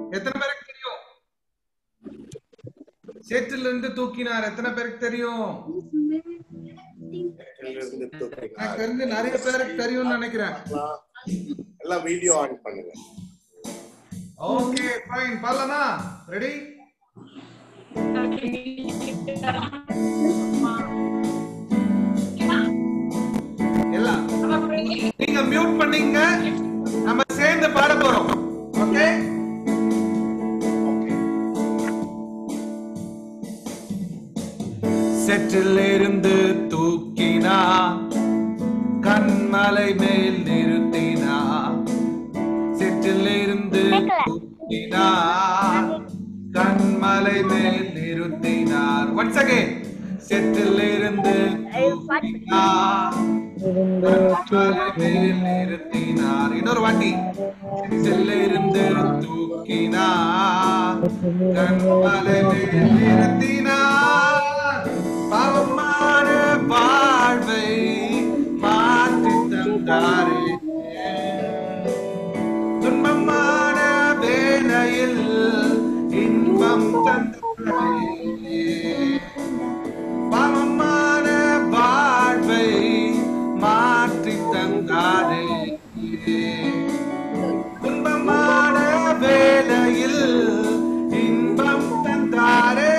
எத்தனை பேருக்கு தெரியும் சேற்றில் இருந்து தூக்கினார் எத்தனை பேருக்கு தெரியும் இருந்து எனக்கு தூக்கினார். தெரிஞ்சு நிறைய பேருக்கு தெரியும்னு நினைக்கிறேன் பார்க்கலாம். எல்லாம் வீடியோ ஆன் பண்ணுங்க ஓகே ஃபைன் பாலனா ரெடி எல்லாம் நீங்க மியூட் பண்ணீங்க நம்ம சேர்ந்து பாட போறோம் ஓகே செற்றில் இருந்து தூக்கினா கண்மலை மேல் நிறுத்தினா செற்றில் இருந்து தூக்கினார் கண்மலை மேல் நிறுத்தினார் ஒன்ஸ் அகைன் செற்றில் இருந்து தூக்கினார் கண்மலை மேல் நிறுத்தினார் இன்னொரு வாட்டி செற்றில் இருந்து தூக்கினார் கண்மலை மேல் நிறுத்தினார் பாவமான வாழ்வை மாற்றி தந்தாரே துன்பமான வேலையில் இன்பம் தந்தாரே பாவமான வாழ்வை மாற்றி தந்தாரே துன்பமான வேலையில் இன்பம் தந்தாரே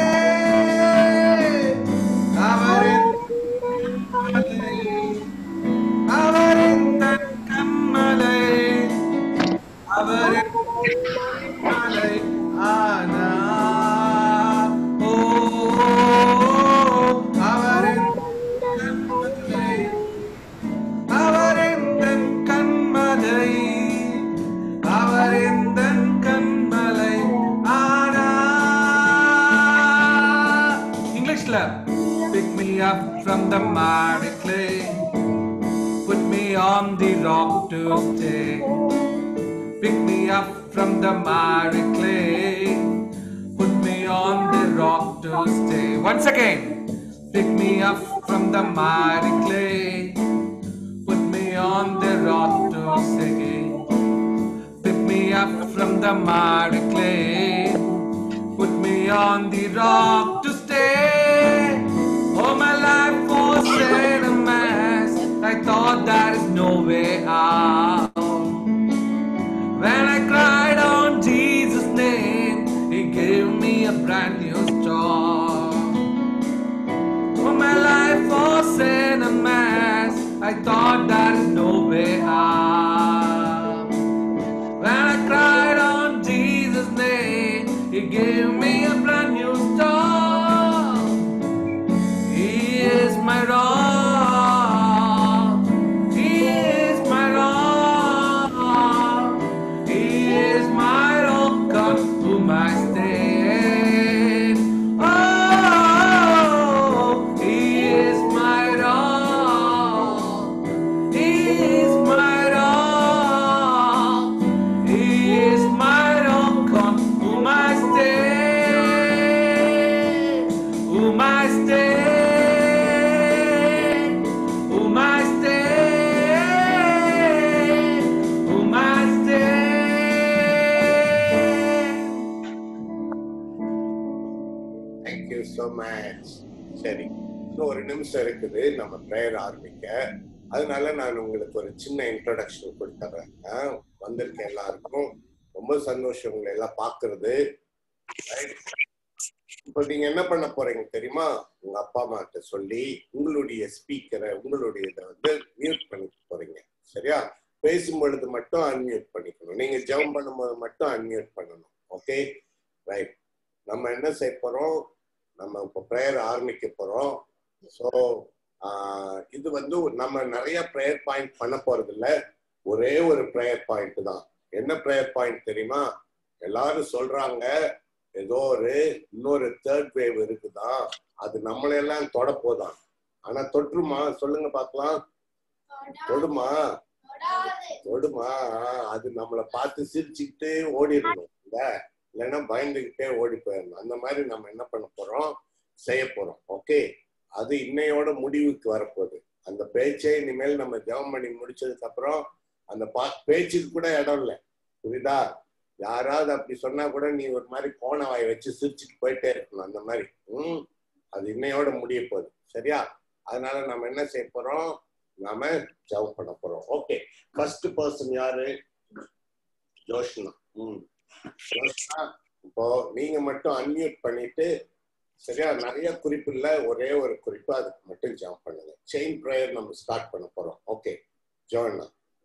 அவரின் கண்மலை, அவரின் தன் கண்மலை அவரின் கண்மலை ஆனா ஓ அவரின் கண்மலை அவரின் தன் கண்மலை அவரின் தன் கண்மலை ஆனா இங்கிலீஷ்ல pick me up from the miry clay put me on the rock to stay pick me up from the miry clay put me on the rock to stay once again pick me up from the miry clay put me on the rock to stay pick me up from the miry clay put me on the rock to stay all my life was in a mess I thought there is no way out when I cried on Jesus' name, He gave me a brand new start. When my life was in a mess, I thought there is no way out. When I cried on Jesus' name, He gave me a brand new start. He is my rock. He is my rock. He is my rock on whom I stand. Oh, He is my rock. He is my rock. He is my rock on whom I stand. Whom I stand. Whom I stand. Whom I stand. Thank you so much சரி இன்னும் ஒரு நிமிஷம் இருக்குது நம்ம prayer ஆரம்பிக்க அதனால நான் உங்களுக்கு ஒரு சின்ன இன்ட்ரோடக்ஷன் கொடுத்துறேன் ஆ, வந்திருக்க எல்லாருக்கும் ரொம்ப சந்தோஷம் உங்களை எல்லாம் பார்க்கிறது Right? இப்போ நீங்க என்ன பண்ண போறீங்க தெரியுமா உங்க அப்பா அம்மாட்ட சொல்லி உங்களுடைய ஸ்பீக்கரை உங்களுடைய இதை வந்து மியூட் பண்ணிக்க போறீங்க சரியா பேசும் பொழுது மட்டும் அன்மியூட் பண்ணிக்கணும் நீங்க ஜெபம் பண்ணும்போது மட்டும் அன்மியூட் பண்ணணும் ஓகே ரைட் நம்ம என்ன செய்ய போறோம் நம்ம இப்போ ப்ரேயர் ஆரம்பிக்க போறோம் ஸோ இது வந்து ஒரு- நம்ம நிறைய ப்ரேயர் பாயிண்ட் பண்ண போறது இல்ல ஒரே ஒரு ப்ரேயர் பாயிண்ட் தான் என்ன ப்ரேயர் பாயிண்ட் தெரியுமா எல்லாரும் சொல்றாங்க ஏதோ ஒரு இன்னொரு தேர்ட் வேவ் இருக்குதா அது நம்மளையெல்லாம் தொட போதான் ஆனா தொற்றுமா சொல்லுங்க பார்க்கலாம் தொடுமா தொடுமா ஆஹ், அது நம்மளை பார்த்து சிரிச்சுக்கிட்டு ஓடிடணும் இல்ல இல்லைன்னா பயந்துகிட்டே ஓடி போயிடணும் அந்த மாதிரி நம்ம என்ன பண்ண போறோம் செய்ய போறோம் ஓகே அது இன்னையோட முடிவுக்கு வரப்போகுது அந்த பேச்சை இனிமேல் நம்ம ஜெபம் பண்ணி முடிச்சதுக்கு அப்புறம் அந்த பா பேச்சுக்கு கூட இடம் இல்லை புரியுதா யாராவது அப்படி சொன்னா கூட நீ ஒரு மாதிரி கோண வாயை வச்சு சிரிச்சுட்டு போயிட்டே இருக்கணும் அந்த மாதிரி ம் அது இன்னையோட முடிய போகுது சரியா அதனால நம்ம என்ன செய்ய போறோம் நாம ஜவ் பண்ண போறோம் ஓகே ஃபர்ஸ்ட் பர்சன் யாரு ஜோஷ்னா ம் ஜோஷ்னா இப்போ நீங்க மட்டும் அன்மியூட் பண்ணிட்டு சரியா நிறைய குறிப்பு இல்ல ஒரே ஒரு குறிப்பு அதுக்கு மட்டும் ஜம்ப் பண்ணுங்க செயின் ப்ரேயர் நம்ம ஸ்டார்ட் பண்ண போறோம் ஓகே ஜோன்னா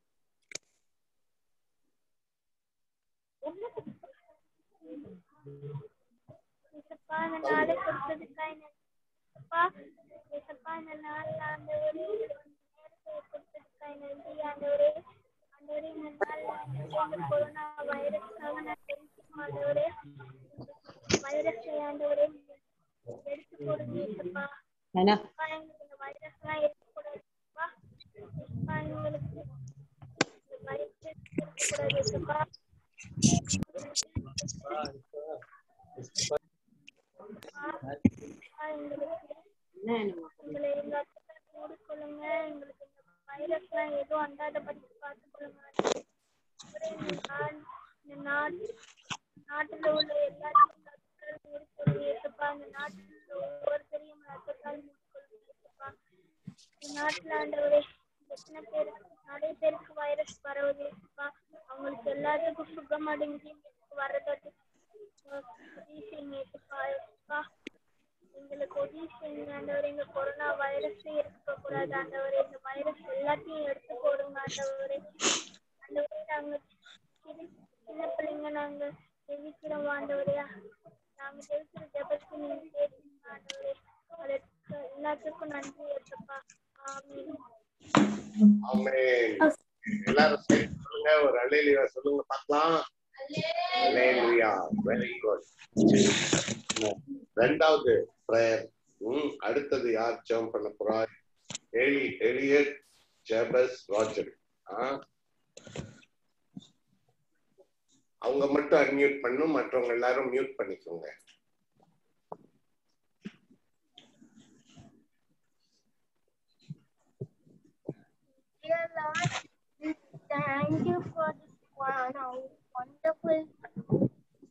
ஏசப்பா இந்த நாளை கொடுத்ததுக்காக நன்றிப்பா ஏசப்பா இந்த நாள் ஆண்டவரே நேரத்தை கொடுத்ததுக்காக நன்றி ஆண்டவரே ஆண்டவரே இந்த நாள் ஆண்டவரே இந்த கொரோனா வைரஸ்க்காக நான் தெரிஞ்சுக்கணும் ஆண்டவரே வைரஸை ஆண்டவரே எடுத்து போடுங்க ஏசப்பா ஏசப்பா எங்களுக்கு இந்த வைரஸ்லாம் இருக்கக்கூடாதுப்பா ஏசப்பா எங்களுக்கு இந்த வைரஸ் இருக்கக்கூடாது ஏசப்பா எங்களை எங்க அத்தை மூடிக்கொள்ளுங்க எங்களுக்கு இந்த வைரஸ்லாம் எதுவும் அண்டாதபடி பார்த்துக்கொள்ளுங்க அப்புறம் இந்த நாடு இந்த நாடு நாட்டுல உள்ள எல்லாத்தையும் ரத்தத்தால் மூடிக்கொள்ளுங்க ஏசப்பா இந்த நாட்டில் உள்ள ஒவ்வொருத்தரையும் ரத்தத்தால் மூடிக்கொள்ளுங்க ஏசப்பா இந்த நாட்டுல ஆண்டவரே எத்தனை பேர் நிறைய பேருக்கு வைரஸ் பரவுது ஏசப்பா அவங்களுக்கு எல்லாத்துக்கும் சுகம் அடைஞ்சு வர்றதாட்டு உதவி செய்யுங்க ஏசப்பா ஏசப்பா எங்களுக்கு உதவி செய்யுங்க ஆண்டவரே இந்த கொரோனா வைரஸே இருக்க கூடாது ஆண்டவரே இந்த வைரஸ் எல்லாத்தையும் எடுத்து போடுங்க ஆண்டவரே ஆண்டவரே நாங்க சின்ன சின்ன பிள்ளைங்க நாங்க ஜெபிக்கிறோம் ஆண்டவரே நாங்க ஜெபிக்கிற ஜெபத்துக்கு நீங்க கேட்பீங்க ஆண்டவரே அதற்கு எல்லாத்துக்கும் நன்றி ஏசப்பா ஆமென் ஆமென் எல்லாரும் சேர்ந்து சொல்லுங்க ஒரு அலையிலியா சொல்லுங்க பார்க்கலாம் அலையிலியா வெரி குட் ரெண்டாவது ப்ரேயர் ம் அடுத்தது யார் ஜெபம் பண்ண போறா எலி எலியட் ஜெபஸ் ராஜர் ஆ அவங்க மட்டும் அன்மியூட் பண்ணும் மற்றவங்க எல்லாரும் மியூட் பண்ணிக்கோங்க Dear Lord, we thank you for this one how wonderful.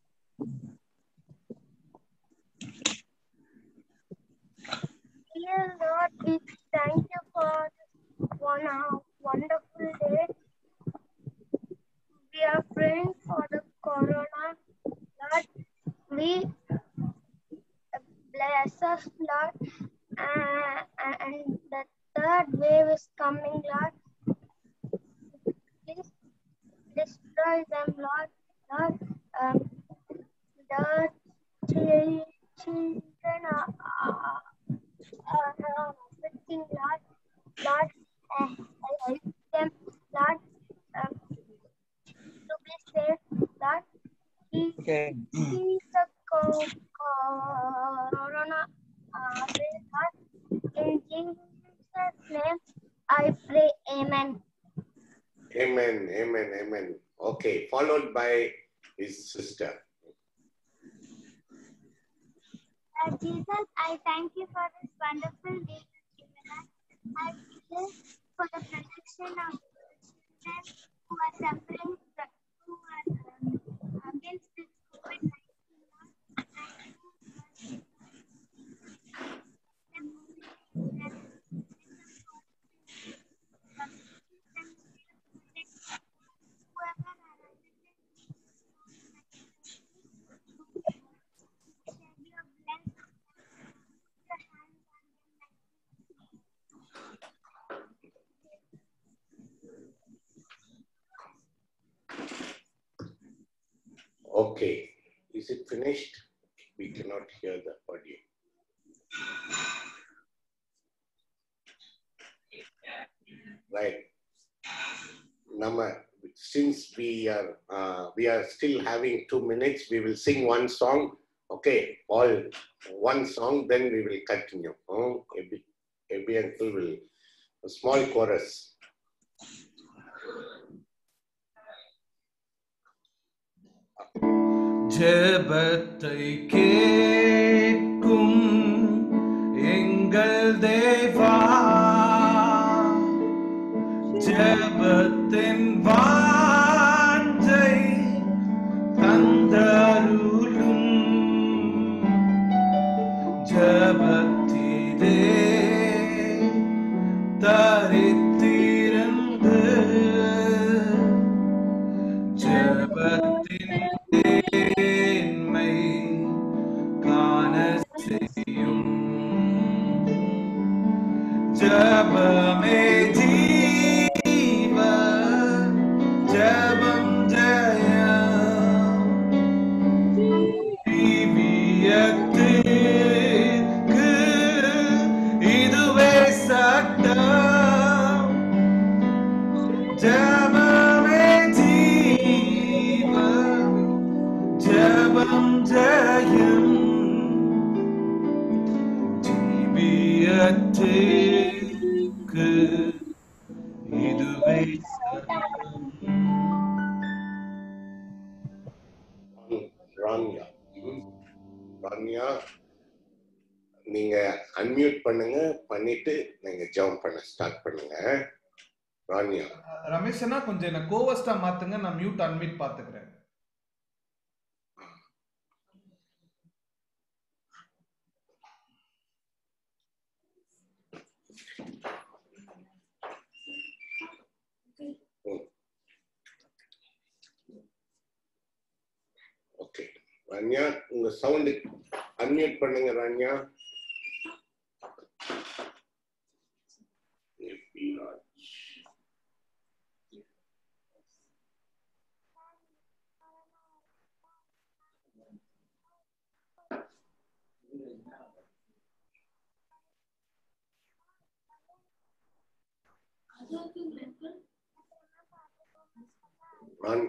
Dear Lord, we thank you for this one how wonderful day. We are praying for the corona. Lord, we bless us, Lord, uh, and the third wave is coming, Lord. Please destroy them, Lord. Lord, um, the chil- children are, are, are affecting, Lord. Lord, uh, help them, Lord, um, to be safe, Lord. He, Okay. He's the co- corona uh, Lord. In Jesus' name, I pray, Amen. Amen, amen, amen. Okay, followed by his sister. Lord Jesus, I thank you for this wonderful day you've given us. I pray for the protection of children who are suffering from, who are um, against this COVID 19. Okay, is it finished? We cannot hear the audio. Right. Nama, since we are uh, we are still having two minutes, we will sing one song. Okay, all one song, then we will continue. Oh, Ebi, Ebi uncle will a small chorus. ஜெபத்தை கேட்கும் எங்கள் தேவா ஜெபத்தின் வாஞ்சை தந்தருளும் ஜபத்திலே தரித்திருந்து ஜபத்தின் தேன்மை காண செய்யும் ஜபமே ஜீவ ஜபம் ஜெயம் திவ்யத்திற்கு இதுவே சட்டம் ஜபமே ஜீவ ஜபம் ஜெயம் ஜீவியத்திற்கு இதுவே சட்டம் ரான்யா ம். ரான்யா நீங்க அன்மியூட் பண்ணுங்க பண்ணிட்டு நீங்க ஜம்ப் பண்ண ஸ்டார்ட் பண்ணுங்க ரான்யா ரமேஷ் அண்ணா கொஞ்சம் என்ன கோவஸ்டா மாத்துங்க நான் மியூட் அன்மியூட் பாத்துக்கிறேன் ஓகே ரான்யா உங்க சவுண்ட் அன்மியூட் பண்ணுங்க ரான்யா ரான்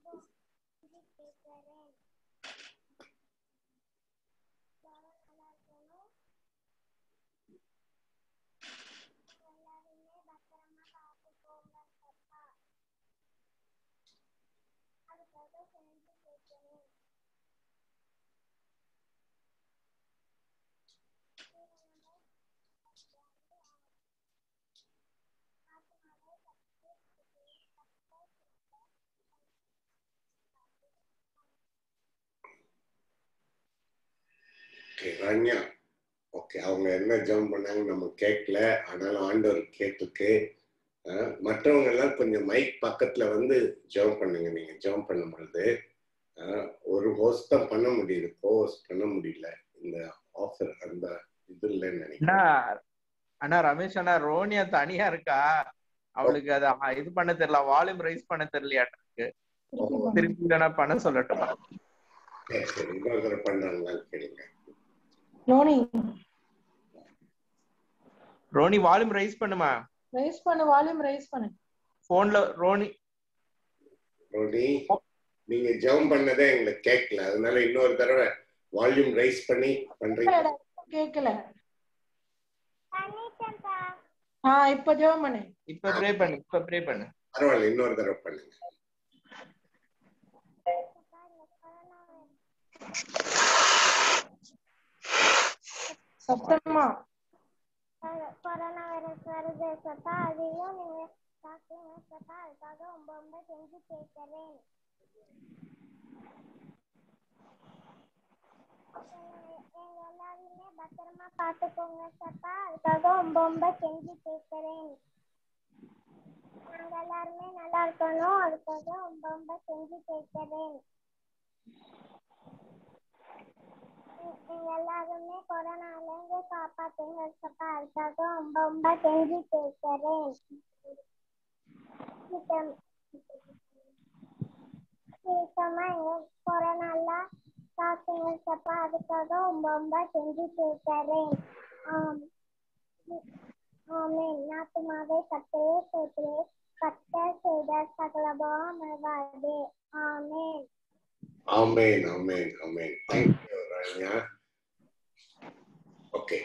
ஓகே ரன்யா ஓகே அவங்க என்ன ஜம்ப் பண்ணாங்க நம்ம கேட்கல ஆனாலும் ஆண்டவர் கேட்டுக்கு அஹ், மற்றவங்க எல்லாம் கொஞ்சம் மைக் பக்கத்துல வந்து ஜம்ப் பண்ணுங்க நீங்க ஜம்ப் பண்ணும் பொழுது அஹ், ஒரு ஹோஸ்ட் தான் பண்ண முடியுது கோ ஹோஸ்ட் பண்ண முடியல இந்த ஆஃபர் அந்த இது இல்லைன்னு அண்ணா நினைக்கிறேன் அண்ணா ரமேஷ் அண்ணா ரோனியா தனியா இருக்கா அவளுக்கு அத அ, இது பண்ண தெரியல வால்யூம் ரைஸ் பண்ண தெரியலையாட்டு ஓ, திருப்பி இல்லைன்னா பண்ண சொல்லட்டுமா சரி சரி இன்னொரு தடவை பண்றாங்களான்னு கேளுங்க நோனி ரோனி வால்யூம் ரைஸ் பண்ணுமா ரைஸ் பண்ணு வால்யூம் ரைஸ் பண்ணு போன்ல ரோனி ரோனி நீங்க ஜம்ப் பண்ணதே எங்களுக்கு கேட்கல அதனால இன்னொரு தடவை வால்யூம் ரைஸ் பண்ணி பண்றீங்க கேக்கல பண்ணிட்டேன்ப்பா ஆ இப்ப ஜெபம் பண்ணு இப்ப ப்ரே பண்ணு இப்ப ப்ரே பண்ணு பரவாயில்ல இன்னொரு தடவை பண்ணுங்க சத்தமா கொரோனா வைரஸ் வருது சத்தா அதையும் நீங்க தாக்குங்க சத்தா அதுக்காக ரொம்ப ரொம்ப செஞ்சு கேட்கிறேன் எங்க எல்லாரையுமே பத்திரமா பார்த்துக்கோங்க சத்தா அதுக்காக ரொம்ப ரொம்ப செஞ்சு கேட்கிறேன் நாங்க எல்லாருமே நல்லா இருக்கணும் அதுக்காக ரொம்ப ரொம்ப செஞ்சு கேட்கிறேன் எ- எங்க எல்லாருமே கொரோனால இருந்து காப்பாத்துங்க சப்பா அதுக்காக ரொம்ப ரொம்ப செஞ்சு கேட்கிறேன் சீக்கிரம் சீக்கிரமா எங்க கொரோனால காத்துங்க சப்பா அதுக்காக ரொம்ப ரொம்ப செஞ்சு கேட்கிறேன் ஆம் ஆமென் நாட்டுமாவே கத்தரே சோத்திரே கத்த செய்த சகலபம் நல்வாழ்வே ஆமென் ஆமேன் ஆமேன் ஆமேன் தேங்க்யூ ராணியா ஓகே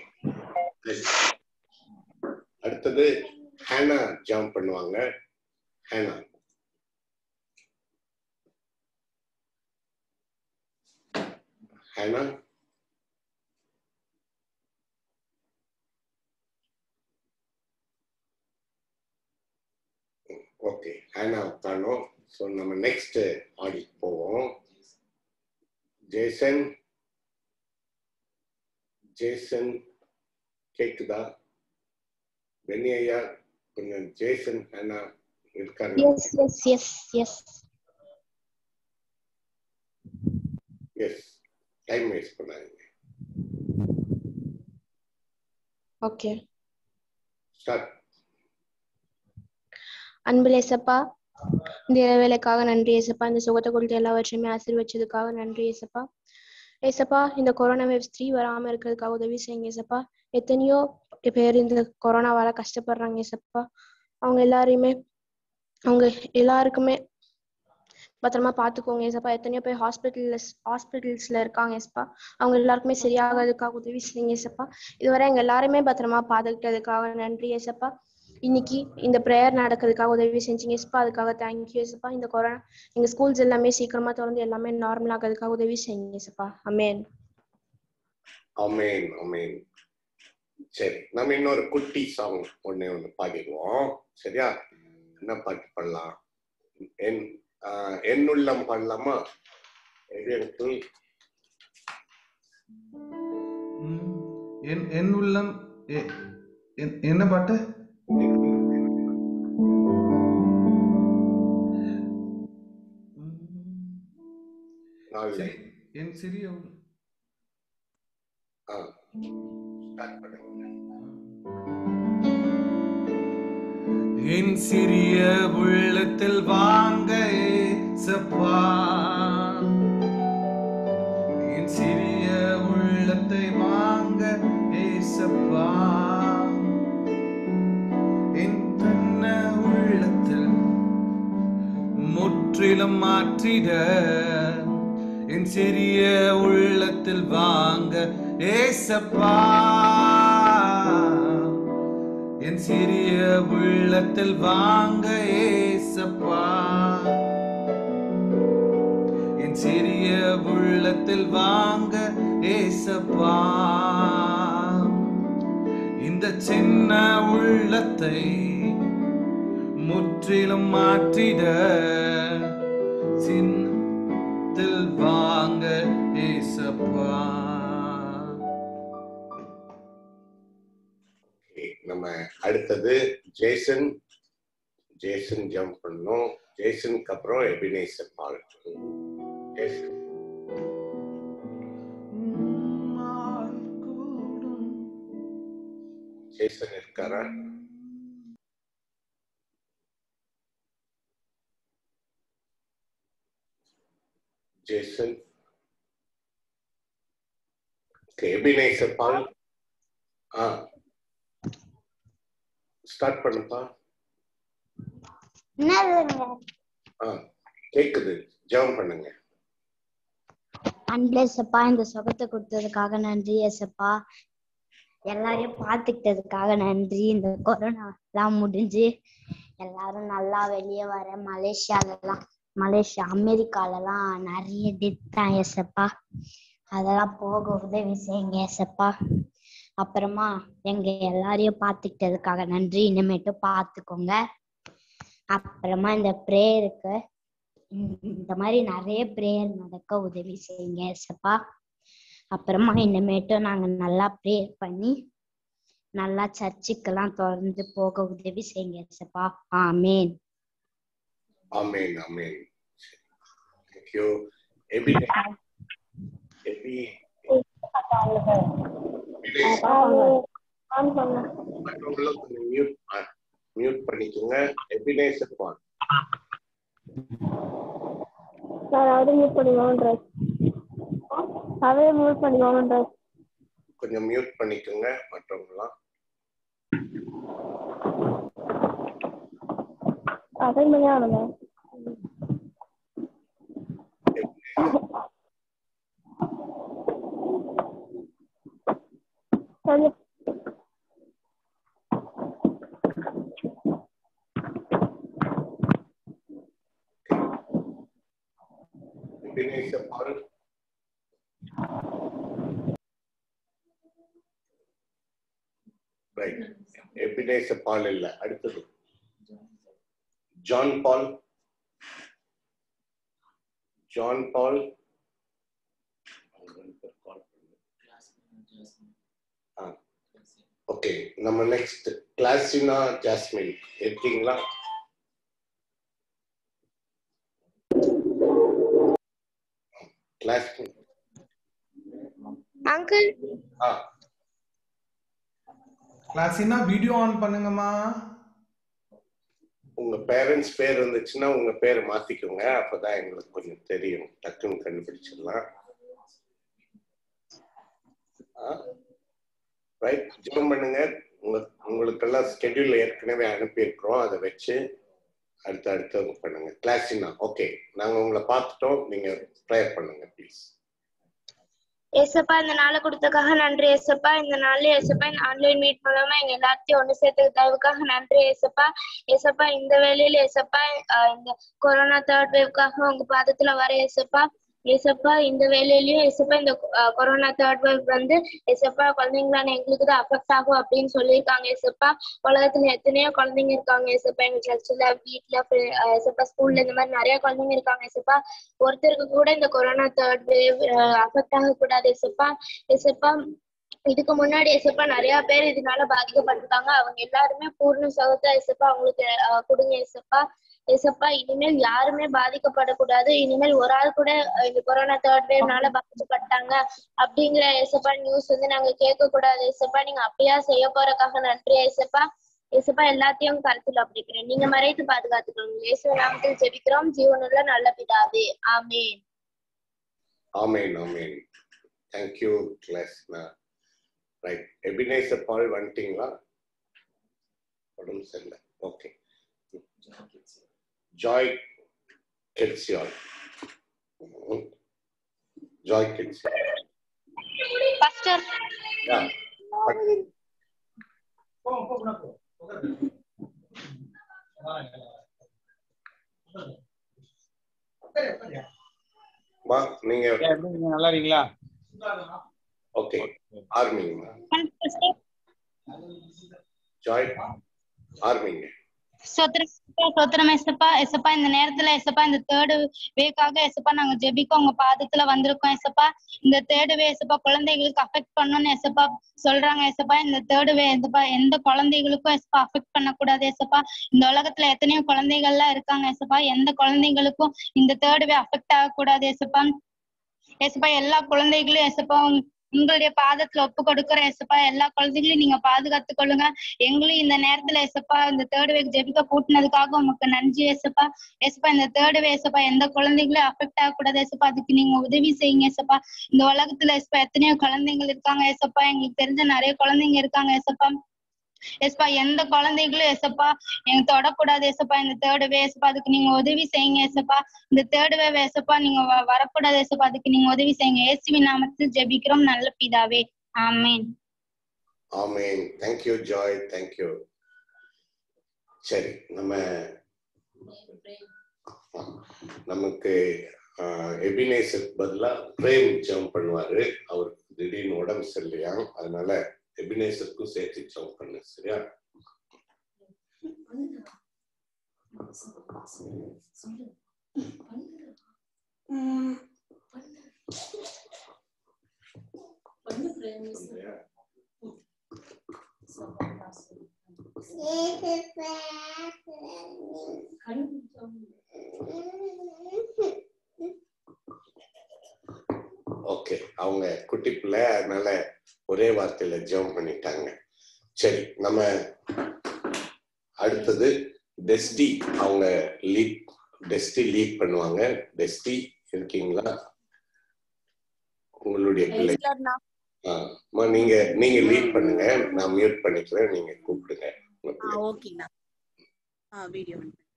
அடுத்தது ஹேனா ஜம்ப் பண்ணுவாங்க ஹேனா ஹேனா ஓகே ஹேனா காணோம் ஸோ நம்ம நெக்ஸ்ட் ஆடிக்கு போவோம் ஜேசன் ஜேசன் கேக்குதா பென்னி ஐயா கொஞ்சம் ஜேசன் அண்ணா இருக்காங்க Yes, yes, yes, yes. Yes time waste பண்ணாங்க Okay. ஸ்டார்ட் அன்பில் ஏசப்பா இந்த இளவேலைக்காக நன்றி ஏசப்பா இந்த சுகத்தை கொடுத்து எல்லாவற்றையுமே ஆசீர்வச்சதுக்காக நன்றி ஏசப்பா ஏசப்பா இந்த கொரோனா வேவ்ஸ் த்ரீ வராம இருக்கிறதுக்காக உதவி செய்யுங்க ஏசப்பா எத்தனையோ பேர் இந்த கொரோனாவால கஷ்டப்படுறாங்க ஏசப்பா அவங்க எல்லாரையுமே அவங்க எல்லாருக்குமே பத்திரமா பாத்துக்கோங்க ஏசப்பா எத்தனையோ பேர் ஹாஸ்பிட்டல்ல ஹாஸ்பிட்டல்ஸ்ல இருக்காங்க ஏசப்பா அவங்க எல்லாருக்குமே சரியாகிறதுக்காக உதவி செய்யுங்க ஏசப்பா இதுவரை எங்க எல்லாருமே பத்திரமா பாத்துக்கிட்டதுக்காக நன்றி ஏசப்பா இன்னைக்கு இந்த ப்ரேயர் நடக்கிறதுக்காக உதவி செஞ்சீங்க ஏசப்பா அதுக்காக தேங்க்யூ ஏசப்பா இந்த கொரோனா எங்க ஸ்கூல்ஸ் எல்லாமே சீக்கிரமா திறந்து எல்லாமே நார்மல் ஆகிறதுக்காக உதவி செய்யுங்க ஏசப்பா அமேன் அமேன் அமேன் சரி நம்ம இன்னொரு குட்டி சாங் ஒண்ணே ஒண்ணு பாடிடுவோம் சரியா என்ன பாட்டு பாடலாம் என் ஆஹ், என்னுள்ளம் பாடலாமா எது எனக்கு ம், என் என் உள்ளம் எ- என்- என்ன பாட்டு ம், நாலு சரி, என் சிறிய உள்- ஆ ஸ்டார்ட் பண்ணுங்க என் சிறிய உள்ளத்தில் வாங்க ஏசப்பா என் சிறிய உள்ளத்தை வாங்க ஏசப்பா என் தன்ன உள்ளத்தில் முற்றிலும் மாற்றிட என் சிறிய உள்ளத்தில் வாங்க ஏசப்பா என் சிறிய உள்ளத்தில் வாங்க ஏசப்பா என் சிறிய உள்ளத்தில் வாங்க ஏசப்பா இந்த சின்ன உள்ளத்தை முற்றிலும் மாற்றிட சின்னத்தில் வாங்க ஏசப்பா Okay, நம்ம அடுத்தது ஜேசன் ஜேசன் ஜம்ப் பண்ணோம் ஜேசனுக்கு அப்புறம் எபினேசர் பால் ஜேசன் உம்மால் கூடும் ஜேசன் இருக்காரா ஜேசன் எபினேசர் பால் ஆ ஸ்டார்ட் பண்ணுப்பா என்னதுங்க ஆ கேக்குது ஜெபம் பண்ணுங்க அன்புல ஏசப்பா இந்த சுகத்தை கொடுத்ததுக்காக நன்றி ஏசப்பா எல்லாரையும் பார்த்துக்கிட்டதுக்காக நன்றி இந்த கொரோனா எல்லாம் முடிஞ்சு எல்லாரும் நல்லா வெளியே வர மலேசியால எல்லாம் மலேசியா அமெரிக்கால எல்லாம் நிறைய டெத் தான் ஏசப்பா அதெல்லாம் போக உதவி செய்யுங்க ஏசப்பா அப்புறமா எங்க எல்லாரையும் பார்த்துக்கிட்டதுக்காக நன்றி இனிமேட்டு பார்த்துக்கோங்க அப்புறமா இந்த ப்ரேயருக்கு இந்த மாதிரி நிறைய ப்ரேயர் நடக்க உதவி செய்யுங்க ஏசப்பா அப்புறமா இனிமேட்டும் நாங்க நல்லா ப்ரேயர் பண்ணி நல்லா சர்ச்சுக்கெல்லாம் தொடர்ந்து போக உதவி செய்யுங்க ஏசப்பா ஆமேன் ஆமென் ஆமென் தேங்க்யூ எபி எபி ஆன் பண்ண மற்றவங்களும் கொஞ்சம் மியூட் மியூட் பண்ணிக்கோங்க எபினேசர் பால் நான் அவரே மியூட் பண்ணிக்கோங்கன்றார் அவரே மியூட் பண்ணிக்கோங்கன்றார் கொஞ்சம் மியூட் பண்ணிக்கோங்க மற்றவங்களாம் அட்டன் பண்ணி ஆகணுங்க கொஞ்சம் Ebenezer Paul right Ebenezer Paul இல்ல அடுத்தது John Paul John Paul okay நம்ம நெக்ஸ்ட் கிளாசினா ஜாஸ்மின் இருக்கீங்களா கிளாஸ்மின் அங்கிள் ஆ கிளாஸினா வீடியோ ஆன் பண்ணுங்கம்மா உங்க பேரண்ட்ஸ் பேர் இருந்துச்சுன்னா உங்க பேரை மாத்திக்கோங்க அப்பதான் எங்களுக்கு கொஞ்சம் தெரியும் டக்குன்னு கண்டுபிடிச்சிடலாம் ரைட் ஜோம் பண்ணுங்க உங்க உங்களுக்கெல்லாம் ஸ்கெட்யூல் ஏற்கனவே அனுப்பியிருக்கிறோம் அதை வச்சு அடுத்து அடுத்து பண்ணுங்க கிளாஸினா ஓகே நாங்க உங்களை பார்த்துட்டோம் நீங்க ப்ரேயர் பண்ணுங்க ப்ளீஸ் ஏசப்பா இந்த நாளை கொடுத்ததுக்காக நன்றி ஏசப்பா இந்த நாள்ல ஏசப்பா இந்த ஆன்லைன் மீட் மூலமா எங்க எல்லாத்தையும் ஒண்ணு சேர்த்துக்க தயவுக்காக நன்றி ஏசப்பா ஏசப்பா இந்த வேலையில ஏசப்பா ஆஹ் இந்த கொரோனா தேர்ட் வேவ்க்காக உங்க பாதத்துல வர ஏசப்பா ஏசப்பா இந்த வேலையிலயும் ஏசப்பா இந்த ஆஹ் கொரோனா தேர்ட் வேவ் வந்து ஏசப்பா குழந்தைங்களான எங்களுக்கு தான் அஃபெக்ட் ஆகும் அப்படின்னு சொல்லியிருக்காங்க ஏசப்பா உலகத்துல எத்தனையோ குழந்தைங்க இருக்காங்க ஏசப்பா எங்க சர்ச்சில் வீட்டுல ஏசப்பா ஸ்கூல்ல இந்த மாதிரி நிறைய குழந்தைங்க இருக்காங்க ஏசப்பா ஒருத்தருக்கு கூட இந்த கொரோனா தேர்ட் வேவ் அஃபெக்ட் ஆகக்கூடாது ஏசப்பா ஏசப்பா இதுக்கு முன்னாடி ஏசப்பா நிறைய பேர் இதனால பாதிக்கப்பட்டிருக்காங்க அவங்க எல்லாருமே பூர்ண சுகத்தை ஏசப்பா அவங்களுக்கு அஹ், கொடுங்க ஏசப்பா ஏசப்பா இனிமேல் யாருமே பாதிக்கப்படக்கூடாது இனிமேல் ஒரு ஆள் கூட அஹ், இந்த கொரோனா தேர்ட் வேவ்னால பாதிக்கப்பட்டாங்க அப்படிங்கிற ஏசப்பா நியூஸ் வந்து நாங்க கேட்க கூடாது ஏசப்பா நீங்க அப்படியா செய்ய போறதுக்காக நன்றி ஏசப்பா ஏசப்பா எல்லாத்தையும் கருத்துல அப்படிக்கிறேன் நீங்க மறைத்து பாதுகாத்துக்கோங்க இயேசு நாமத்தில் ஜெபிக்கிறோம் ஜீவனுள்ள நல்ல பிதாவே ஆமென் ஆமேன் ஆமேன் தேங்க்யூ கிளாஸ்னா ரைட் எபினேசர் பால் வந்துட்டீங்களா உடம்பு சரியில்லை ஓகே ஜாய் கெட்சியால் ஜாய் கெட்சியால் பாஸ்டர் மா நீங்க எப்படி நீங்க நல்லா இருக்கீங்களா ஓகே ஆர்மிங்க ஜாய் ஆர்மிங்க சோத்திரம் சோத்திரம் எசப்பா எசப்பா இந்த நேரத்துல எசப்பா இந்த தேர்டு வேக்காக எசப்பா நாங்க ஜெபிக்க உங்க பாதத்துல வந்திருக்கோம் எசப்பா இந்த தேர்டு வே எசப்பா குழந்தைகளுக்கு அஃபெக்ட் பண்ணணும்னு எசப்பா சொல்றாங்க எசப்பா இந்த தேர்டு வே எசப்பா எந்த குழந்தைகளுக்கும் எசப்பா அஃபெக்ட் பண்ணக்கூடாது எசப்பா இந்த உலகத்துல எத்தனையோ குழந்தைகள்லாம் இருக்காங்க எசப்பா எந்த குழந்தைகளுக்கும் இந்த தேர்டு வே அஃபெக்ட் ஆகக்கூடாது எசப்பா ஏசப்பா எல்லா குழந்தைகளையும் ஏசப்பா உங்க- உங்களுடைய பாதத்துல ஒப்பு கொடுக்கிற ஏசப்பா எல்லா குழந்தைகளையும் நீங்க பாதுகாத்து கொள்ளுங்க எங்களையும் இந்த நேரத்துல ஏசப்பா இந்த தேர்ட் வேக் ஜெபிக்க கூட்டினதுக்காக உங்களுக்கு நன்றி ஏசப்பா ஏசப்பா இந்த தேர்ட் வே ஏசப்பா எந்த குழந்தைகளையும் அஃபெக்ட் ஆகக்கூடாது ஏசப்பா அதுக்கு நீங்க உதவி செய்யுங்க ஏசப்பா இந்த உலகத்துல ஏசப்பா எத்தனையோ குழந்தைகள் இருக்காங்க ஏசப்பா எங்களுக்கு தெரிஞ்ச நிறைய குழந்தைங்க இருக்காங்க ஏசப்பா ஏசப்பா எந்த குழந்தைகளும் ஏசப்பா எனக்கு தொடக்கூடாது ஏசப்பா இந்த தேர்ட் வே ஏசப்பா அதுக்கு நீங்க உதவி செய்யுங்க ஏசப்பா இந்த தேர்ட் வே ஏசப்பா நீங்க வ- வரக்கூடாது ஏசப்பா அதுக்கு நீங்க உதவி செய்யுங்க இயேசுவின் நாமத்தில் ஜெபிக்கிறோம் நல்ல பிதாவே ஆமென் ஆமேன் தேங்க்யூ ஜாய் தேங்க்யூ சரி நம்ம நமக்கு எபினேசருக்கு பதிலா பிரேம் ஜம்ப் பண்ணுவாரு அவருக்கு திடீர்னு உடம்பு சரியில்லையா அதனால எபினேசருக்கும் சேர்த்து ஜம்ப் பண்ணு சரியா சரியா? ஓகே அவங்க குட்டி பிள்ளை அதனால ஒரே வார்த்தையில ஜெபம் பண்ணிட்டாங்க சரி நம்ம அடுத்தது டெஸ்டி அவங்க லீட் டெஸ்டி லீட் பண்ணுவாங்க டெஸ்டி இருக்கீங்களா உங்களுடைய பிள்ளை ஆ, அம்மா, நீங்க நீங்க லீட் பண்ணுங்க நான் மியூட் பண்ணிக்கிறேன் நீங்க கூப்பிடுங்க உங்க பிள்ளை. ஓகேண்ணா ஆ வீடியோ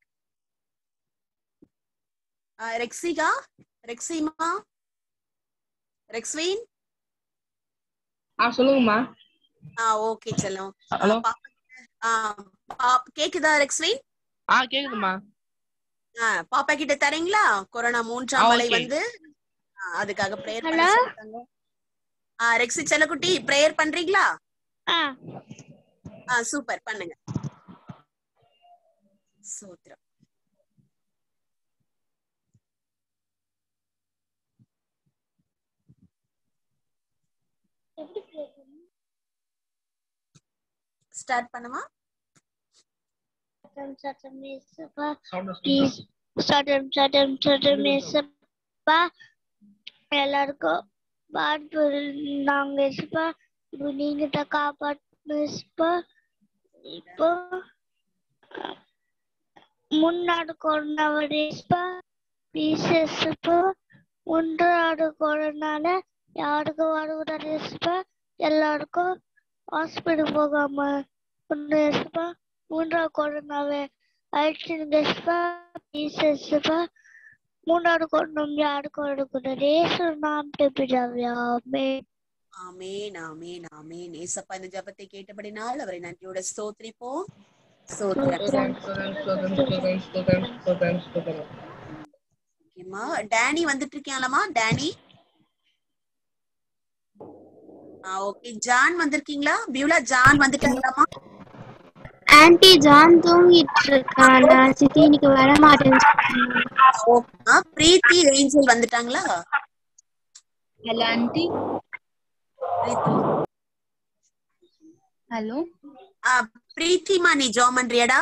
ரெக்ஸிகா ரெக்ஸிமா ரெக்ஸ்வீன் ஆ சொல்லுங்கம்மா ஆ ஓகே செல்லம் ஹலோ ஆ பாப் கேக்குதா ரெக்ஸ்வீன் ஆ கேக்குதுமா ஆ பாப்பா கிட்ட தரீங்களா கொரோனா மூன்றாம் ஆ, அலை okay. வந்து ஆ, அதுக்காக பிரேயர் Hello? பண்ண சொல்லிட்டாங்க ஆ ரெக்ஸி செல்லக்குட்டி பிரேயர் பண்றீங்களா ஆ ஆ சூப்பர் பண்ணுங்க சூத்திரம் எப்படி பேசணும் ஸ்டார்ட் பண்ணுமா சட்டம் சட்டம் ஏசப்பா ப்ளீஸ் சட்டம் சட்டம் சட்டம் ஏசப்பா எல்லாருக்கும் பாட்டு நாங்க ஏசப்பா இப்போ நீங்க தான் காப்பாற்றணும் ஏசப்பா இப்போ முன்னாடி கொண்டவர் ஏசப்பா ப்ளீஸ் ஏசப்பா முன்னாடி கொண்டனால யாருக்கும் வரக்கூடாது ஏசப்பா எல்லாருக்கும் ஹாஸ்பிட்டல் போகாம ஒன்று ஏசப்பா மூன்றாவது கொரோனாவை அழிச்சிருங்க ஏசப்பா ப்ளீஸ் ஏசப்பா மூன்றாவது கொரோனா யாருக்கும் வரக்கூடாது ஏசு நாம் பிதாவே ஆமென் ஆமேன் ஆமேன் ஆமேன் ஏசப்பா இந்த ஜெபத்தை கேட்டபடினால் அவரை நன்றியோட ஸ்தோத்திரிப்போம் ஸ்தோத்திரம் ஓகேம்மா டேனி வந்துட்டு இருக்கியாலம்மா டேனி ஆ ஓகே ஜான் வந்திருக்கீங்களா பியூலா ஜான் வந்துட்டாங்களாமா ஆன்ட்டி ஜான் தூங்கிட்டு இருக்கானா சித்தி இன்னைக்கு வர மாட்டேன்னு ஆ பிரீத்தி ஏஞ்சல் வந்துட்டாங்களா ஹலோ ஆண்டி பிரீத்தி ஹலோ ஆ பிரீத்திமா நீ ஜாம் பண்றியாடா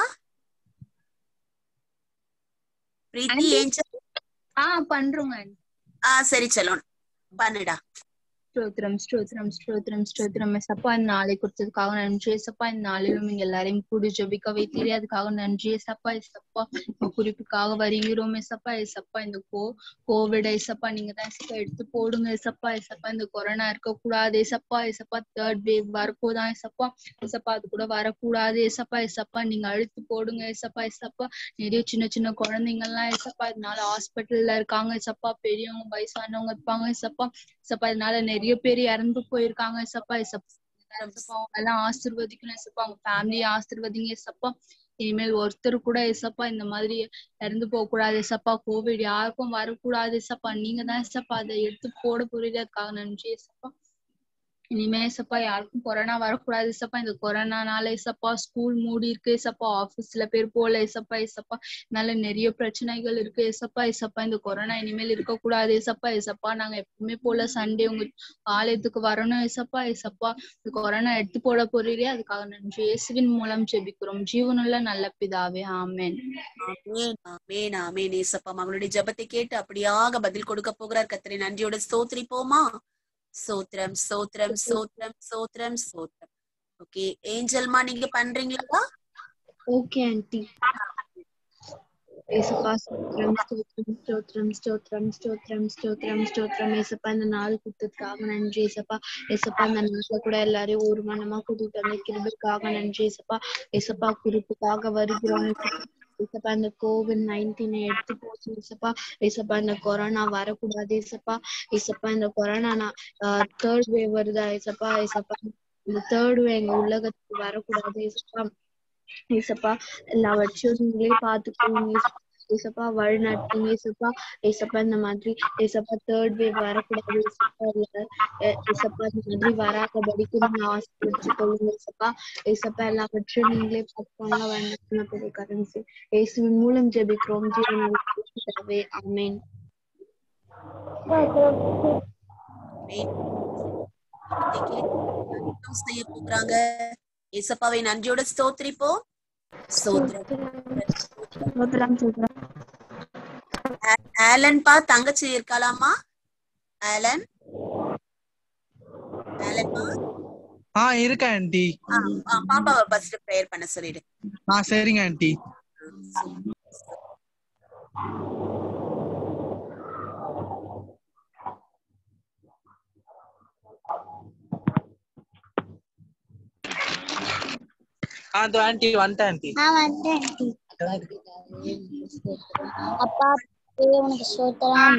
பிரீத்தி Aunty. ஏஞ்சல் ஆ பண்றோங்க ஆண்டி ஆ சரி செலோன் பண்ணுடா ஸ்தோத்திரம் ஸ்தோத்திரம் ஸ்தோத்திரம் ஸ்தோத்திரம் எசப்பா இந்த நாளை கொடுத்ததுக்காக நன்றி எசப்பா இந்த நாளிலும் நீங்க எல்லாரையும் கூடி ஜெபிக்க வைத்தீரே அதுக்காக நன்றி எசப்பா எசப்பா உங்க குறிப்புக்காக வருகிறோம் எசப்பா எசப்பா இந்த கோ கோவிட் எசப்பா நீங்க தான் எசப்பா எடுத்து போடுங்க எசப்பா எசப்பா இந்த கொரோனா இருக்க கூடாது எசப்பா எசப்பா தேர்ட் வேவ் வரப்போதான் எசப்பா எசப்பா அது கூட வரக்கூடாது எசப்பா எசப்பா நீங்க அழுத்து போடுங்க எசப்பா எசப்பா நிறைய சின்ன சின்ன குழந்தைங்க எல்லாம் எசப்பா இதனால ஹாஸ்பிட்டல்ல இருக்காங்க எசப்பா பெரியவங்க வயசானவங்க இருப்பாங்க எசப்பா சப்பா இதனால நிறைய பேர் இறந்து போயிருக்காங்க சப்பா சப்பா அவங்க எல்லாம் ஆசிர்வதிக்கணும் சப்பா அவங்க ஃபேமிலியை ஆசிர்வதிங்க சப்பா இனிமேல் ஒருத்தர் கூட ஏசப்பா இந்த மாதிரி இறந்து போக கூடாது ஏசப்பா கோவிட் யாருக்கும் வரக்கூடாது ஏசப்பா நீங்க தான் ஏசப்பா அதை எடுத்து போட போறீங்க அதுக்காக நன்றி ஏசப்பா இனிமே ஏசப்பா யாருக்கும் கொரோனா வரக்கூடாது ஏசப்பா இந்த கொரோனானால ஏசப்பா ஸ்கூல் மூடி இருக்கு ஏசப்பா ஆபீஸ்ல பேர் போல ஏசப்பா ஏசப்பா இதனால நிறைய பிரச்சனைகள் இருக்கு ஏசப்பா ஏசப்பா இந்த கொரோனா இனிமேல் இருக்கக்கூடாது ஏசப்பா ஏசப்பா நாங்க எப்பவுமே போல சண்டே உங்க ஆலயத்துக்கு வரணும் ஏசப்பா ஏசப்பா இந்த கொரோனா எடுத்து போட போறீரே அதுக்காக நன்றி இயேசுவின் மூலம் ஜெபிக்கிறோம் ஜீவனுள்ள நல்ல பிதாவே ஆமென் ஆமென் ஆமென் ஆமென் ஏசப்பா மகளுடைய ஜெபத்தை கேட்டு அப்படியாக பதில் கொடுக்க போகிறார் கத்தரை நன்றியோட ஸ்தோத்திரிப்போமா சோத்திரம் சோத்திரம் சோத்திரம் சோத்திரம் சோத்திரம் ஓகே ஏஞ்சல்மா நீங்க பண்றீங்களா ஓகே ஆண்டி ஏசப்பா ஸ்தோத்திரம் ஸ்தோத்திரம் ஸ்தோத்திரம் ஸ்தோத்திரம் ஸ்தோத்திரம் ஸ்தோத்திரம் ஸ்தோத்திரம் ஏசப்பா இந்த நாள் கொடுத்ததுக்காக நன்றி ஏசப்பா ஏசப்பா இந்த நாள்ல கூட எல்லாரையும் ஒரு மனமா கூட்டிட்டு வந்த கிருபைக்காக நன்றி ஏசப்பா ஏசப்பா குறிப்புக்காக வருகிறோம் ஏசப்பா இந்த கோவிட் நைன்டீன் எடுத்து போச்சு ஏசப்பா ஏசப்பா இந்த கொரோனா வரக்கூடாது ஏசப்பா ஏசப்பா இந்த கொரோனா தேர்ட் வேவ் வருதா ஏசப்பா ஏசப்பா இந்த தேர்ட் வேவ் எங்க உலகத்துக்கு வரக்கூடாது ஏசப்பா ஏசப்பா எல்லாவற்றையும் நீங்களே பாத்துக்கோங்க ஏசப்பா வழி நடத்துங்க ஏசப்பா ஏசப்பா இந்த மாதிரி ஏசப்பா தேர்ட் வேவ் வரக்கூடாது ஏசப்பா இல்ல அஹ் ஏசப்பா இந்த மாதிரி வராதபடிக்கு நீங்க ஆசீர்வதிச்சுக்கொள்ளுங்க ஏசப்பா ஏசப்பா எல்லாவற்றையும் நீங்களே பார்த்துக்கோங்க வேண்டாம் பெரிய கரன்சி இயேசுவின் மூலம் ஜெபிக்கிறோம் ஜீவனாவே ஆமென் என்ன செய்ய போகிறாங்க ஏசப்பாவை நன்றியோட ஸ்தோத்திரிப்போம் ஸ்தோத்திரம் ஆ- ஆலன் பா தங்கச்சி இருக்காளாமா ஆலன் ஆலன் பா ஆ இருக்கேன் ஆண்டி ஆ, ஆ, பாப்பாவை ஃபர்ஸ்ட் ப்ரேயர் பண்ண சொல்லிடு ஆ சரிங்க ஆண்டி ஆ இதோ ஆண்டி வந்துட்டேன் ஆண்டி நான் வந்தேன் அப்பா உனக்கு சோத்திரம்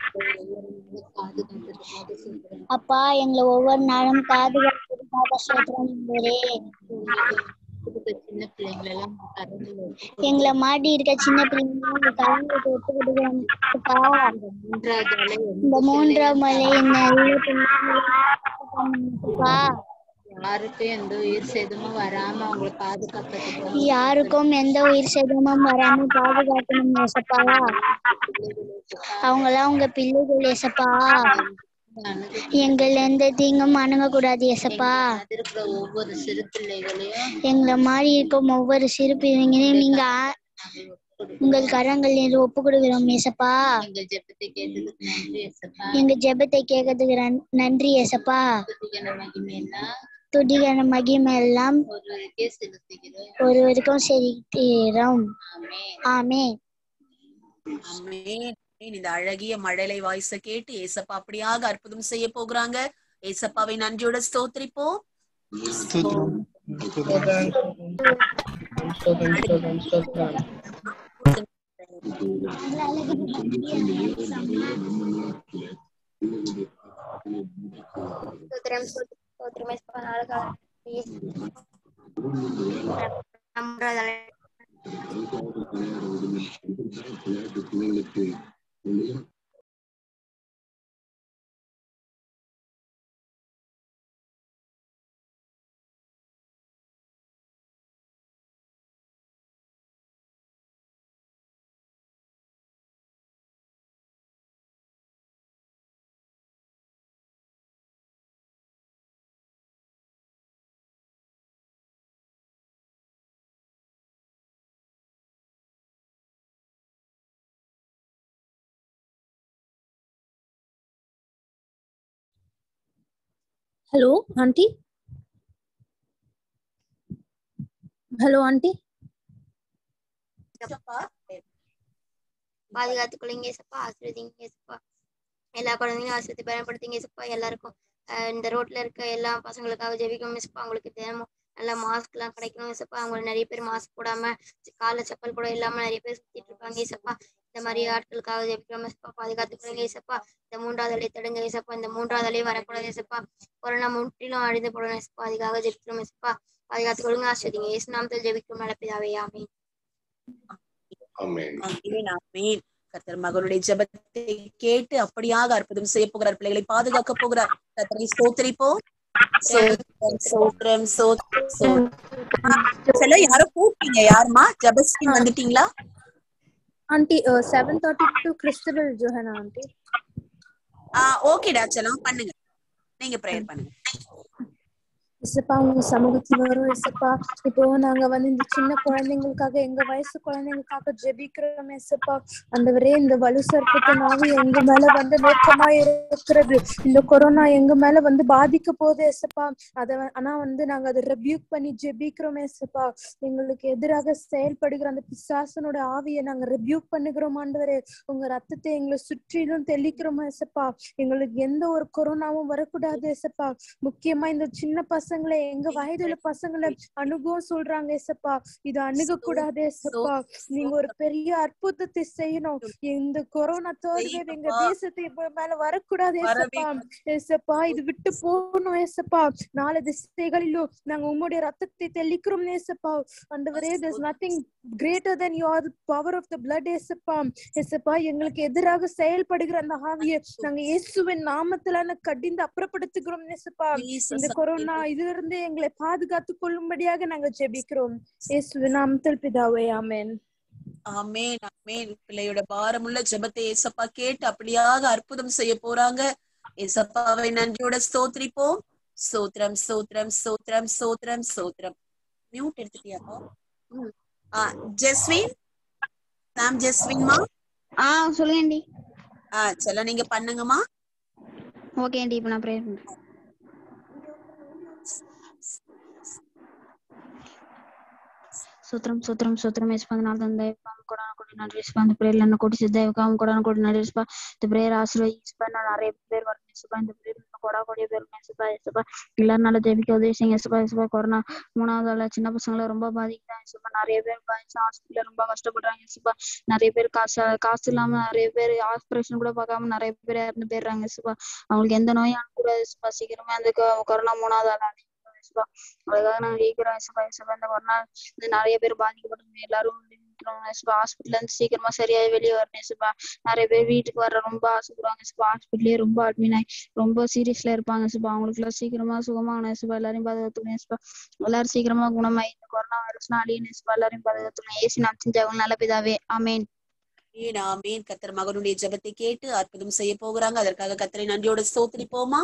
அப்பா எங்களை ஒவ்வொரு நாளும் பாதுகாக்கிறதுக்காக சோத்திரம் ஆண்டவரே. சின்ன பிள்ளைங்களை எல்லாம் கரண்ட் எங்களை மாட்டி இருக்க சின்ன பிள்ளைங்க உங்க கலந்து தொட்டு கொடுக்குறோம் அப்பா மூன்றாவது அலை இந்த மூன்றாம் மலை நல்ல பிள்ளைங்களா யாருக்கும் எந்த உயிர் சேதமும் வராம அவங்களை பாதுகாக்கிறதுக்கு யாருக்கும் எந்த உயிர் சேதமும் வராம பாதுகாக்கணும் ஏசப்பா அவங்கெல்லாம் உங்க பிள்ளைகள் ஏசப்பா எங்கள் எந்த தீங்கும் அணுகக்கூடாது ஏசப்பா இருக்கிற ஒவ்வொரு சிறு பிள்ளைகளையும் எங்களை மாதிரி இருக்கும் ஒவ்வொரு சிறு பிள்ளைங்களையும் நீங்க ஆ- உங்கள் கரங்களில் ஒப்பு கொடுக்கிறோம் ஏசப்பா எங்கள் ஜெபத்தை கேட்டதுக்கு நன்றி ஏசப்பா எங்க ஜெபத்தை கேட்கறதுக்கு நன்- நன்றி ஏசப்பா துதிகன மகிமையெல்லாம் துதிகன மகிமை எல்லாம் ஒருவருக்கே செலுத்துகிறோம் ஒருவருக்கும் செலுத்துகிறோம் ஆமென் ஆமே ஆமென். இந்த அழகிய மழலை வாய்ஸ கேட்டு ஏசப்பா அப்படியாக அற்புதம் செய்ய போகிறாங்க ஏசப்பாவை நன்றியோட ஸ்தோத்திரிப்போம் ஸ்தோத்திரம் ஸ்தோத்திரம் ஸ்தோத்திரம் ஸ்தோத்திரம் ஸ்தோத்திரம் ஸ்தோத்திரம் ஸ்தோத்திரம் ஏசப்பா நாளுக்காக நம்மளோட ஹலோ ஆண்டி ஹலோ ஆண்டி பாதுகாத்துக் கொள்ளுங்க ஏசப்பா ஆசீர்வதிங்க ஏசப்பா எல்லா குழந்தைங்களும் ஆசிரியத்தை பயன்படுத்திங்க ஏசப்பா எல்லாருக்கும் ஆஹ் இந்த ரோட்ல இருக்க எல்லா பசங்களுக்காக ஜெபிக்கணும் ஏசப்பா அவங்களுக்கு தினமும் நல்லா மாஸ்க் எல்லாம் கிடைக்கணும் ஏசப்பா அவங்க நிறைய பேர் மாஸ்க் போடாம கால செப்பல் கூட இல்லாம நிறைய பேர் சுத்திட்டு இருக்காங்க ஏசப்பா இந்த மாதிரி ஆட்களுக்காக ஜெபிக்கணும் ஏசப்பா பாதுகாத்துக் கொள்ளுங்க ஏசப்பா இந்த மூன்றாவது அலை தடுங்க ஏசப்பா இந்த மூன்றாவது அலை வரக்கூடாது ஏசப்பா கொரோனா முற்றிலும் அழிந்து போடணும் ஏசப்பா அதுக்காக ஜெபிக்கணும் ஏசப்பா பாதுகாத்துக் கொள்ளுங்க ஆசிரியங்க ஏசு நாமத்தில் ஜெபிக்கும் நடப்பிதாவே ஆமென் ஆமென் ஆமென், ஆமென். கர்த்தர் மகளுடைய ஜெபத்தை கேட்டு அப்படியாக அற்புதம் செய்ய போகிறார் பிள்ளைகளை பாதுகாக்க போகிறார் கர்த்தரை ஸ்தோத்திரிப்போம் சோத்திரம் சோத்திரம் சோத்திரம் சோத்திரம். சில யாரோ கூப்பிட்டீங்க யாருமா ஜபஸ்ரீ வந்துட்டீங்களா aunty seven thirty to Christabel Johanna aunty ஆஹ் ஓகேடா செல்லாம் பண்ணுங்க நீங்க ப்ரேயர் பண்ணுங்க இசப்பா உங்க சமூகத்துல வரும் இசப்பா இப்போ நாங்க வந்து இந்த சின்ன குழந்தைங்களுக்காக எங்க வயசு குழந்தைங்களுக்காக ஜெபிக்கிறோம் இசப்பா ஆண்டவரே இந்த வலு சர்ப்பத்தை நாவி எங்க மேல வந்து நோக்கமா இருக்கிறது இந்த கொரோனா எங்க மேல வந்து பாதிக்க போகுது இசப்பா அத வ- ஆனா வந்து நாங்க அதை ரெபியூக் பண்ணி ஜெபிக்கிறோம் இசப்பா எங்களுக்கு எதிராக செயல்படுகிற அந்த பிசாசனோட ஆவியை நாங்க ரெபியூக் பண்ணுகிறோம் ஆண்டவரே உங்க ரத்தத்தை எங்களை சுற்றிலும் தெளிக்கிறோம் இசப்பா எங்களுக்கு எந்த ஒரு கொரோனாவும் வரக்கூடாது இசப்பா முக்கியமா இந்த சின்ன பசங்களை எங்க வயதுல பசங்களை அணுகவும் சொல்றாங்க ஏசப்பா இது அணுக கூடாது ஏசப்பா நீங்க ஒரு பெரிய அற்புதத்தை செய்யணும் இந்த கொரோனா தேர்ட் வேவ் எங்க தேசத்தை இப்ப மேல வரக்கூடாது ஏசப்பா ஏசப்பா இது விட்டு போகணும் ஏசப்பா நாலு திசைகளிலும் நாங்க உங்களுடைய ரத்தத்தை தெளிக்கிறோம் ஏசப்பா ஆண்டவரே there's nothing greater than your power of the blood ஏசப்பா ஏசப்பா எங்களுக்கு எதிராக செயல்படுகிற அந்த ஆவியை நாங்க இயேசுவின் நாமத்துல கடிந்து அப்புறப்படுத்துகிறோம் ஏசப்பா இந்த கொரோனா இதுல இருந்து எங்களை பாதுகாத்து கொள்ளும்படியாக நாங்க ஜெபிக்கிறோம் இயேசுவின் நாமத்தில் பிதாவே ஆமென் ஆமென் ஆமென் பிள்ளையோட பாரமுள்ள ஜெபத்தை ஏசப்பா கேட்டு அப்படியாக அற்புதம் செய்ய போறாங்க ஏசப்பாவை நன்றியோட ஸ்தோத்திரிப்போம் சோத்ரம் சோத்ரம் சோத்ரம் சோத்ரம் சோத்ரம் மியூட் எடுத்துட்டியாப்பா ம். ஆ ஜெஸ்வின் சாம் ஜெஸ்வின்மா ஆ சொல்லுங்க ஆண்டி ஆ செல்ல நீங்க பண்ணுங்கம்மா ஓகே ஆண்டி இப்போ நான் ப்ரேயர் பண்றேன் సూత్రం సూత్రం సూత్రం వేసుకుంది దైవం కూడా కూడా నడిపిస్తుంది ప్రేర్లను కొట్టి దైవకం కూడా కూడా నడిపిస్తా இந்த பிரேயர் ஆசீர்வதிப்பா நான் நிறைய பேர் வரணும் இயேசுப்பா இந்த பிரேயர் கொடா கொடிய பேர் இயேசுப்பா இயேசுப்பா எல்லாரும் நல்லா ஜெபிக்க உதவி செய்யுங்க இயேசுப்பா இயேசுப்பா கொரோனா மூணாவது ஆள சின்ன பசங்களை ரொம்ப பாதிக்குதான் இயேசுப்பா நிறைய பேர் பாதிச்சு ஹாஸ்பிட்டல்ல ரொம்ப கஷ்டப்படுறாங்க இயேசுப்பா நிறைய பேர் காசு காசு இல்லாம நிறைய பேர் ஆபரேஷன் கூட பார்க்காம நிறைய பேர் இறந்து போயிடுறாங்க இயேசுப்பா அவங்களுக்கு எந்த நோயும் அனுக்கூடாது இயேசுப்பா சீக்கிரமே அந்த கொ- கொரோனா மூணாவது ஆள அழிக்கணும் இயேசுப்பா அதுக்காக நாங்க கேட்கிறோம் இயேசுப்பா இயேசுப்பா இந்த கொரோனா இந்த நிறைய பேர் பாதிக்கப்பட்டாங்க எல்லாரும் ஹாஸ்பிட்டல்ல இருந்து சீக்கிரமா சரியாயி வெளியே வரணும் இயேசுப்பா நிறைய பேர் வீட்டுக்கு வர ரொம்ப ஆசைப்படுவாங்க இயேசுப்பா ஹாஸ்பிட்டலே ரொம்ப அட்மிட் ஆகி ரொம்ப சீரியஸ்ல இருப்பாங்க இயேசுப்பா அவங்களுக்கு எல்லாம் சீக்கிரமா சுகமாகணும் இயேசுப்பா எல்லாரையும் பாதுகாத்துக்கணும் இயேசுப்பா எல்லாரும் சீக்கிரமா குணமாயி இந்த கொரோனா வைரஸ்லாம் அழியணும் இயேசுப்பா எல்லாரையும் பாதுகாத்துக்கணும் ஏசி நாம் செஞ்சவங்க நல்ல பிதாவே ஆமென் ஆமீன் ஆமீன் கத்தர் மகனுடைய ஜெபத்தை கேட்டு அற்புதம் செய்ய போகிறாங்க அதற்காக கத்தரை நன்றியோட ஸ்தோத்திரிப்போமா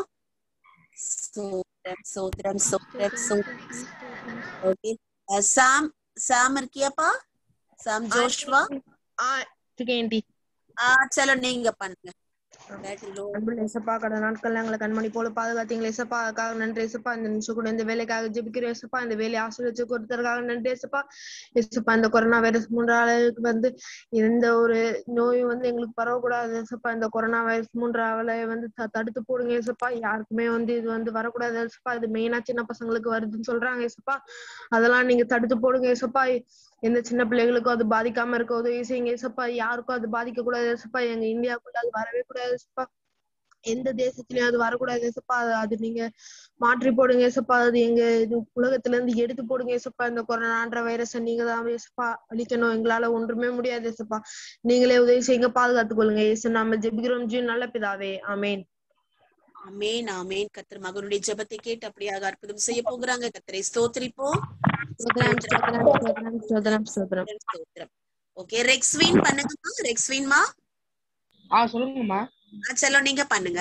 சோத்திரம் சோத்திரம் சோத்திரம் சோத்திரம் ஓகே சாம் சாம் இருக்கியாப்பா சாம் ஜோஷ்வா ஆண்டி ஆ சலோ நீங்க பண்ணுங்க பேட்டரி லோ அன்புள்ள இசப்பா கடந்த நாட்கள்ல எங்களை கண்மணி போல பாதுகாத்தீங்களே இசப்பா அதுக்காக நன்றி இசப்பா இந்த நிமிஷம் கூட இந்த வேலைக்காக ஜெபிக்கிறோம் இசப்பா இந்த வேலையை ஆசிரியச்சு கொடுத்ததுக்காக நன்றி இசப்பா இசப்பா இந்த கொரோனா வைரஸ் மூன்று அளவுக்கு வந்து எந்த ஒரு நோயும் வந்து எங்களுக்கு பரவக்கூடாது இசப்பா இந்த கொரோனா வைரஸ் மூன்று அலையை வந்து த- தடுத்து போடுங்க இசப்பா யாருக்குமே வந்து இது வந்து வரக்கூடாது இசப்பா இது மெயினா சின்ன பசங்களுக்கு வருதுன்னு சொல்றாங்க இசப்பா அதெல்லாம் நீங்க தடுத்து போடுங்க இசப்பா எந்த சின்ன பிள்ளைகளுக்கும் அது பாதிக்காம இருக்க உதவி செய்யுங்க இசப்பா யாருக்கும் அது பாதிக்க கூடாது இசப்பா எங்க இந்தியாவுக்குள்ள அது வரவே கூடாது இசப்பா எந்த தேசத்திலயும் அது வரக்கூடாது இசப்பா அது அது நீங்க மாற்றி போடுங்க இசப்பா அது எங்க இது உலகத்துல இருந்து எடுத்து போடுங்க இசப்பா இந்த கொரோனான்ற வைரஸ நீங்க தான் இசப்பா அழிக்கணும் எங்களால ஒன்றுமே முடியாது இசப்பா நீங்களே உதவி செய்யுங்க பாதுகாத்துக் கொள்ளுங்க இயேசு நாம ஜெபிக்கிறோம் ஜீ நல்ல பிதாவே ஆமென் ஆமேன் ஆமேன் கத்தர் மகனுடைய ஜெபத்தை கேட்டு அப்படியாக அற்புதம் செய்ய போகிறாங்க கத்தரை ஸ்தோத்திரிப்போம் ஸ்தோத்திரம் ஸ்தோத்திரம் ஸ்தோத்திரம் ஸ்தோத்திரம் ஸ்தோத்திரம் ஸ்தோத்திரம் ஓகே ரெக்ஸ்வின் பண்ணுங்கம்மா ரெக்ஸ்வின்மா ஆ சொல்லுங்கம்மா ஆ, செல்லோ நீங்க பண்ணுங்க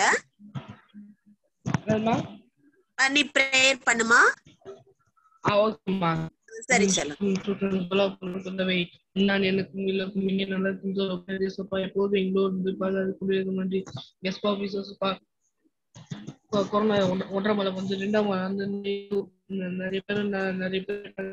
என்னம்மா பண்ணி ப்ரேயர் பண்ணுமா ஆ ஓகேம்மா சரி செல்லோ கொண்டவை நான் எனக்கும் இல்லக்கும் இங்கே நல்ல தேசப்பா எப்போது எங்களோடு இருந்து பாதுகாக்கக்கூடியது நன்றி எஸ்பா விசேஷப்பா கொரோனா ஒன்ற- ஒன்றாம் மலை வந்து ரெண்டாம் மலை வந்து நி- நிறைய பேர் ந- நிறைய பேர்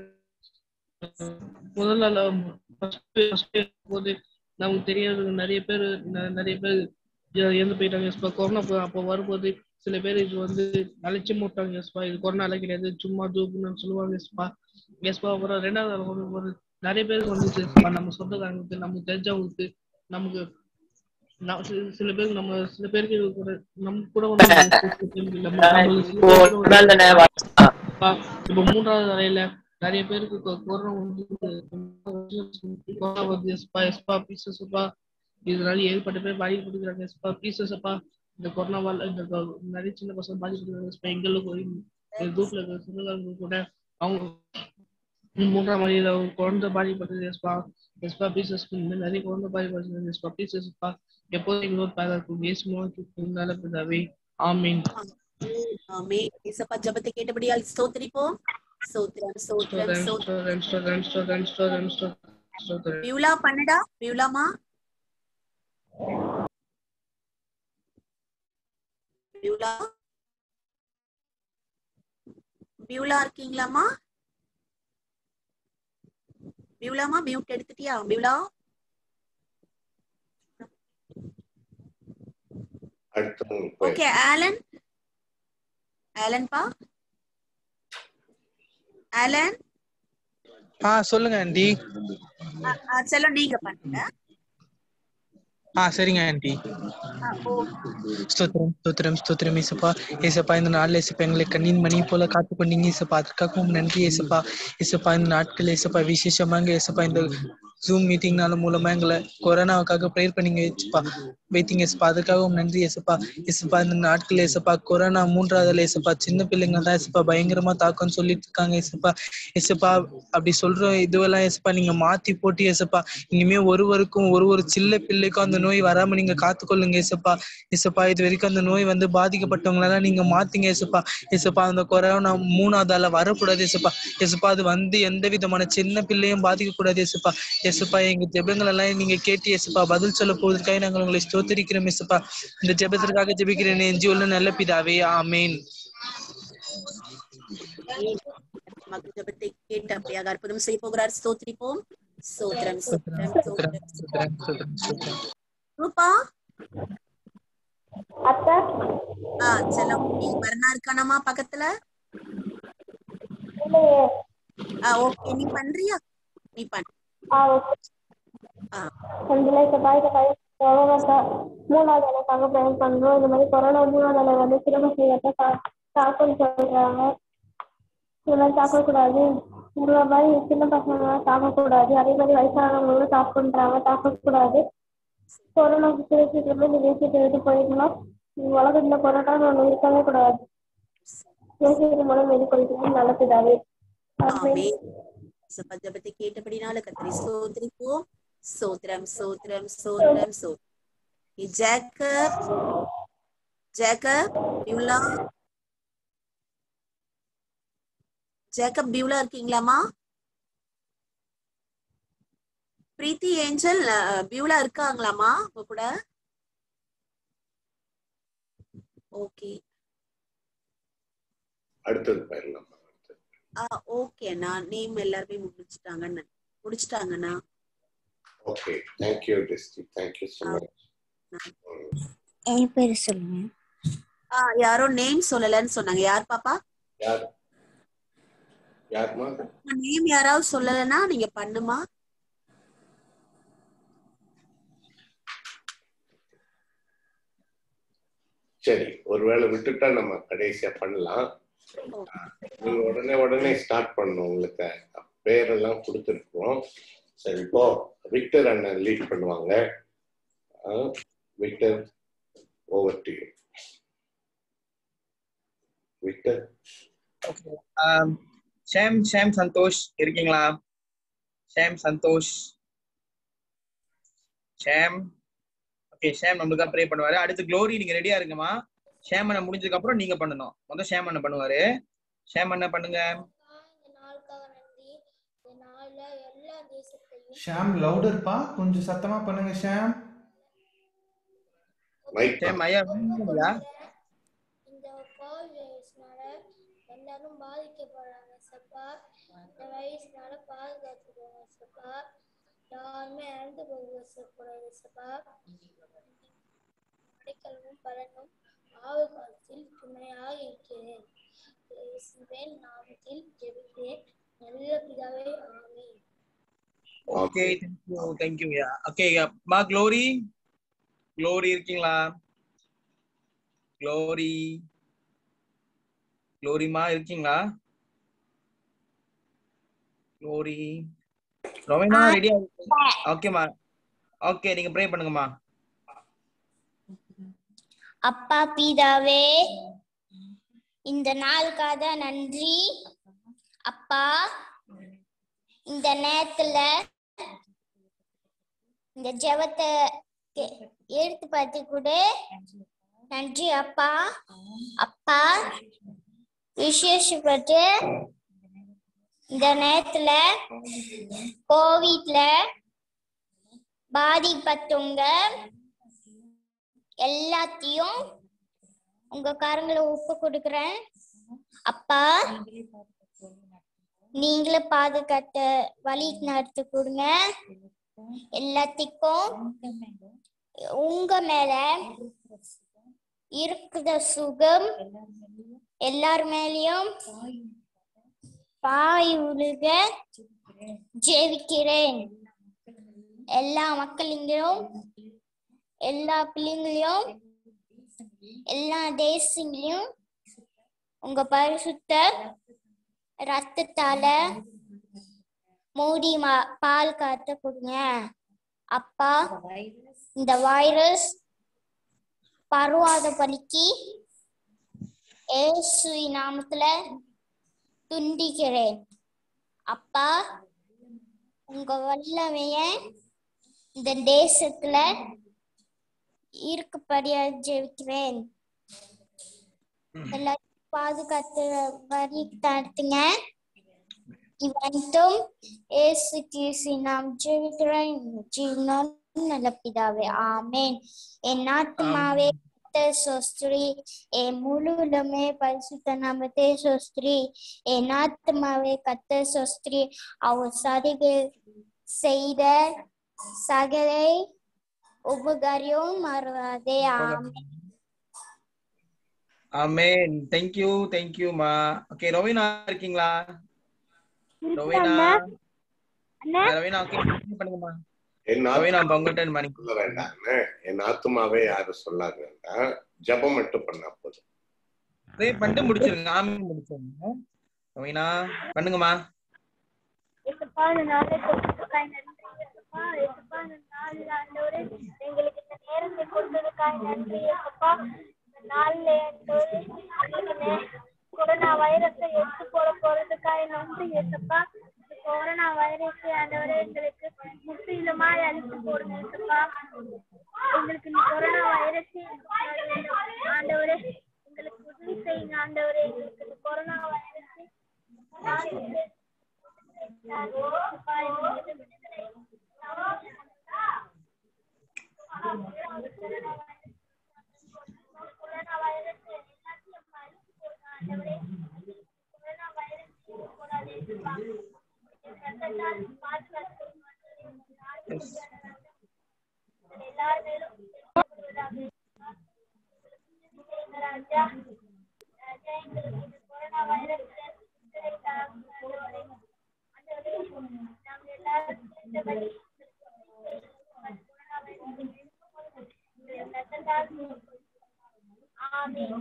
முதல் நாள் first first போது நமக்கு தெரியாது நிறைய பேர் ந- நிறைய பேர் இ- இறந்து போயிட்டாங்க எஸ்பா கொரோனா அப்போ- அப்போ வரும்போது சில பேர் இது வந்து அலட்சியம் விட்டாங்க எஸ்பா இது கொரோனால கிடையாது சும்மா ஜோக்குன்னு சொல்லுவாங்க எஸ்பா எஸ்பா அப்புறம் ரெண்டாவது நாள் வந்து ஒரு நிறைய பேருக்கு வந்துச்சு எஸ்பா நம்ம சொந்தக்காரங்களுக்கு நமக்கு தெரிஞ்சவங்களுக்கு நமக்கு நா- சில- சில பேருக்கு நம்ம சில பேருக்கு இது கூட நம்ம கூட வந்து நம்ம நம்மளுக்கு சில பேருக்கு கூட வந்து அப்பா, இப்ப மூன்றாவது அறையில நிறைய பேருக்கு கொ- கொரோனா வந்து கொரோனா வந்து எஸ்பா எஸ்பா பீசஸ் அப்பா இதனால ஏகப்பட்ட பேர் பாதிக்கப்படுகிறாங்க எஸ்பா பீசஸ் அப்பா இந்த கொரோனாவால் இந்த கொ- நிறைய சின்ன பசங்க பாதிக்கப்படுகிறாங்க எஸ்பா எங்களுக்கு எங்க குரூப்ல இருக்கிற சொந்தக்காரங்க கூட அவங்க மூன்றாம் வழியில ஒரு குழந்தை பாதிப்பட்டது எஸ்பா எஸ்பா பீசஸ் நிறைய குழந்தை பாதிப்பட்டது எஸ்பா பீசஸ் அப்பா எப்போதும் எங்களோட பாதுகாக்கும் இயேசு மூலத்துக்கு நல்ல பிதாவே ஆமீன் ஆமே இசப்பா ஜெபத்தை கேட்டபடியால் ஸ்தோத்திரிப்போம் ஸ்தோத்திரம் ஸ்தோத்திரம் ஸ்தோத்திரம் ஸ்தோத்திரம் ஸ்தோத்திரம் ஸ்தோத்திரம் ஸ்தோத்திரம் ஸ்தோத்திரம் ஸ்தோத்திரம் பியூலா பண்ணுடா பியூலாமா பியூலா பியூலா இருக்கீங்களாமா பியூலாமா மியூட் எடுத்துட்டியா பியூலா அடுத்தவங்க ஓகே ஆலன் ஆலன் பா ஆலன் ஆ சொல்லுங்க ஆண்டி செல்லம் நீங்க பண்ணுங்க ஆ சரிங்க ஆண்டி ஆ, ஓ ஸ்தோத்திரம் ஸ்தோத்திரம் ஸ்தோத்திரம் ஏசப்பா ஏசப்பா இந்த நாள்ல ஏசப்பா எங்களை கண்ணின் மணி போல காத்து கொண்டீங்க ஏசப்பா அதற்காகவும் நன்றி ஏசப்பா ஏசப்பா இந்த நாட்கள் ஏசப்பா விசேஷமாங்க ஏசப்பா இந்த ஜூம் மீட்டிங்னால மூலமா எங்களை கொரோனாவுக்காக ப்ரேயர் பண்ணீங்க ஏசப்பா வைத்தீங்க ஏசப்பா அதுக்காகவும் நன்றி ஏசப்பா ஏசப்பா இந்த நாட்கள் ஏசப்பா கொரோனா மூன்றாவதுல ஏசப்பா சின்ன பிள்ளைங்க தான் ஏசப்பா பயங்கரமா தாக்கம்னு சொல்லிட்டு இருக்காங்க ஏசப்பா ஏசப்பா அப்படி சொல்ற இதுவெல்லாம் ஏசப்பா நீங்க மாத்தி போட்டு ஏசப்பா இனிமே ஒருவருக்கும் ஒரு ஒரு சில்ல பிள்ளைக்கும் அந்த நோய் வராம நீங்க காத்துக்கொள்ளுங்க ஏசப்பா ஏசப்பா இது வரைக்கும் அந்த நோய் வந்து பாதிக்கப்பட்டவங்களெல்லாம் நீங்க மாத்தீங்க ஏசப்பா ஏசப்பா அந்த கொரோனா மூணாவதால வரக்கூடாது ஏசப்பா ஏசப்பா அது வந்து எந்த விதமான சின்ன பிள்ளையும் பாதிக்க கூடாது ஏசப்பா ஏசப்பா எங்க ஜெபங்கள் எல்லாம் நீங்க கேட்டு ஏசப்பா பதில் சொல்ல போவதற்காக நாங்கள் உங்களை ஸ்தோத்திரிக்கிறோம் ஏசப்பா இந்த ஜெபத்திற்காக ஜெபிக்கிறேன் எஞ்சி உள்ள நல்ல பிதாவே ஆமேன் மகள் ஜெபத்தை கேட்டு அப்படியாக அற்புதம் செய்ய போகிறார் ஸ்தோத்திரிப்போம் ஸ்தோத்திரம் ஸ்தோத்திரம் ஸ்தோத்திரம் ஸ்தோத்திரம், ஸ்தோத்திரம், ஸ்தோத்திரம். ரூபா அத்தை ஆ செல்லம் நீ மரணா இருக்கானாமா பக்கத்துல இல்லையே ஆ ஓகே நீ பண்றியா நீ பண்ணு ஆ ஓகே ஆ கொஞ்ச லைட்டை பாய்க்க கை கொரோனா மூணாவது அலைக்காக பயன் பண்றோம் இந்த மாதிரி கொரோனா மூணாவது அலை வந்து சின்ன பசங்க தாக்கல் சொல்றாங்க இந்த மாதிரி தாக்கக்கூடாது இந்த மாதிரி சின்ன பசங்க தாக்கக்கூடாது அதே மாதிரி வயசானவங்களும் தாக்குன்றாங்க தாக்கக்கூடாது கொரோனா பேசிட்டு இந்த தேசியத்தை விட்டு போயிடணும் உலகத்துல கொரோனா ஒன்று இருக்கவே கூடாது தேசியத்தின் மூலம் எதிர்கொள்கிறது நல்லதுதாவே ஆமே சப்பா ஜெபத்தை கேட்டபடினால கத்தரை ஸ்தோத்திரிப்போம் சோத்ரம் சோத்ரம் சோத்ரம் சோத்ரம் Jacob Jacob Beulah Jacob Beulah இருக்கீங்களாமா பிரீத்தி ஏஞ்சல் அஹ், பியூலா இருக்காங்களாமா உங்க கூட ஓகே அடுத்தது போயிடலாம் ஆ ஓகே அண்ணா நேம் எல்லாருமே முடிச்சிட்டாங்கன்னு முடிச்சிட்டாங்கண்ணா ஓகே தேங்க்யூ டிஸ்டி தேங்க்யூ ஸோ மச் என் பேரு சொல்லுங்க ஆ யாரோ நேம் சொல்லலன்னு சொன்னாங்க யார் பாப்பா யார் யாருமா நேம் யாராவது சொல்லலைன்னா நீங்க பண்ணுமா சரி ஒருவேளை விட்டுட்டா நம்ம கடைசியா பண்ணலாம் நீங்க உடனே உடனே ஸ்டார்ட் பண்ணணும் உங்களுக்கு பேரெல்லாம் கொடுத்துருக்கோம் சரி இப்போ விக்டர் அண்ணன் லீட் பண்ணுவாங்க அஹ், விக்டர் ஓவர் டு விக்டர் ஆம், ஷாம் ஷாம் சந்தோஷ் இருக்கீங்களா ஷாம் சந்தோஷ் ஷாம் ஓகே ஷாம் நம்மளுக்காக ப்ரே பண்ணுவாரு அடுத்து க்ளோரி நீங்க ரெடியா இருங்கம்மா ஷாம் அண்ணன் முடிஞ்சதுக்கு அப்புறம் நீங்க பண்ணணும் முதல் ஷாம் அண்ணன் பண்ணுவாரு ஷாம் அண்ணன் பண்ணுங்க ஷாம் லவுடர்ப்பா கொஞ்சம் சத்தமா பண்ணுங்க ஷாம் ஷாம் ஐயா வேணுங்களா? இந்த கோவிட் வைரஸ்னால எல்லாரும் பாதிக்கப்படுறாங்க சப்பா இந்த வைரஸ்னால பாதுகாத்துக்கோங்க சப்பா யாருமே இறந்து போகக்கூடாது சப்பா அடைக்கலமும் பலனும் ஆவு காலத்தில் துணையாக இருக்கிறேன் இயேசுவின் நாமத்தில் ஜெபிக்கிறேன் நல்ல பிதாவே ஆமென் okay thank you thank you yeah okay மா க்ளோரி க்ளோரி இருக்கீங்களா க்ளோரி க்ளோரிமா இருக்கீங்களா க்ளோரி ரொமைனா ரெடியா ஓகேமா ஓகே நீங்க ப்ரே பண்ணுங்கம்மா அப்பா பிதாவே இந்த நாளுக்காக நன்றி அப்பா இந்த நேரத்துல இந்த ஜெபத்தை கே- எடுத்து பார்த்து கூட நன்றி அப்பா அப்பா விசேஷப்பட்டு இந்த நேரத்துல கோவிட்ல பாதிப்பட்டவங்க எல்லாத்தையும் உங்க கரங்களை ஒப்பு கொடுக்குறேன் அப்பா நீங்களே பாதுகாத்த வழி நடத்தி கொடுங்க எல்லாத்துக்கும் உங்க மேல இருக்கிற சுகம் எல்லார் மேலயும் பாய் உருக ஜெயிக்கிறேன் எல்லா மக்களையும் எல்லா பிள்ளைங்களையும் எல்லா தேசங்களையும் உங்க பரிசுத்த ரத்தத்தால மூடி மா- பால் காத்து கொடுங்க அப்பா இந்த வைரஸ் பரவாத பலிக்கு ஏசு நாமத்துல துண்டிக்கிறேன் அப்பா உங்க வல்லமைய இந்த தேசத்துல இருக்கப்படியா ஜெயிக்கிறேன் எல்லாத்தையும் பாதுகாத்து வரி தடுத்துங்க இவன்ட்டும் ஏசு கிறிஸ்து நாம் ஜெயிக்கிறேன் ஜீவனும் நல்ல பிதாவே ஆமென் என் ஆத்மாவே கர்த்தர் சோஸ்திரி என் முழுவதுமே பரிசுத்த நாமத்தே சோஸ்திரி என் ஆத்மாவே கர்த்தர் சோஸ்திரி அவர் சரிகை செய்த சகலை உபகாரியும் மறவாதே ஆமென் ஆமென் தேங்க்யூ தேங்க்யூமா ஓகே ரவினா இருக்கீங்களா ரவினா அண்ணா ரவினா ஓகே பண்ணுங்கம்மா என் ரவினா ஆத்மா உங்ககிட்ட மணி சொல்ல வேண்டாம் என் ஆத்மாவே யாரும் சொல்லாத வேண்டாம் ஜெபம் மட்டும் பண்ணா போதும் ப்ரே பண்ணிட்டு முடிச்சிருங்க ஆமென் முடிச்சிருங்க ரவினா பண்ணுங்கம்மா ஏசப்பா இந்த நாளை கொடுத்ததுக்காய் நன்றி ஏசப்பா ஏசப்பா இந்த நாளில் ஆண்டவரே எங்களுக்கு இந்த நேரத்தை கொடுத்ததுக்காய் நன்றி ஏசப்பா இந்த நாளில் ஆண்டவரே எங்களுக்கு நே- கொரோனா வைரஸை எடுத்து போட போறதுக்காய் நன்றி ஏசப்பா இந்த கொரோனா வைரஸ் ஆண்டவரே எங்களுக்கு முற்றிலுமாய் அழித்து போடுங்க ஏசப்பா எங்களுக்கு இந்த கொரோனா வைரஸ் ஆண்டவரே எங்களுக்கு உதவி செய்யுங்க ஆண்டவரே எங்களுக்கு இந்த கொரோனா வைரஸ் கொரோனா வைரஸ் எல்லாத்தையும் அழித்து போடுங்க ஆண்டவரே கொரோனா வைரஸ் போடாதே ஏசப்பா ரத்தத்தால் பாதுகாத்து எல்லார் மேலும் ராஜா ராஜா எங்களுக்கு இந்த கொரோனா வைரஸ் நாம் எல்லாரும் சேர்ந்தபடி ஆமென்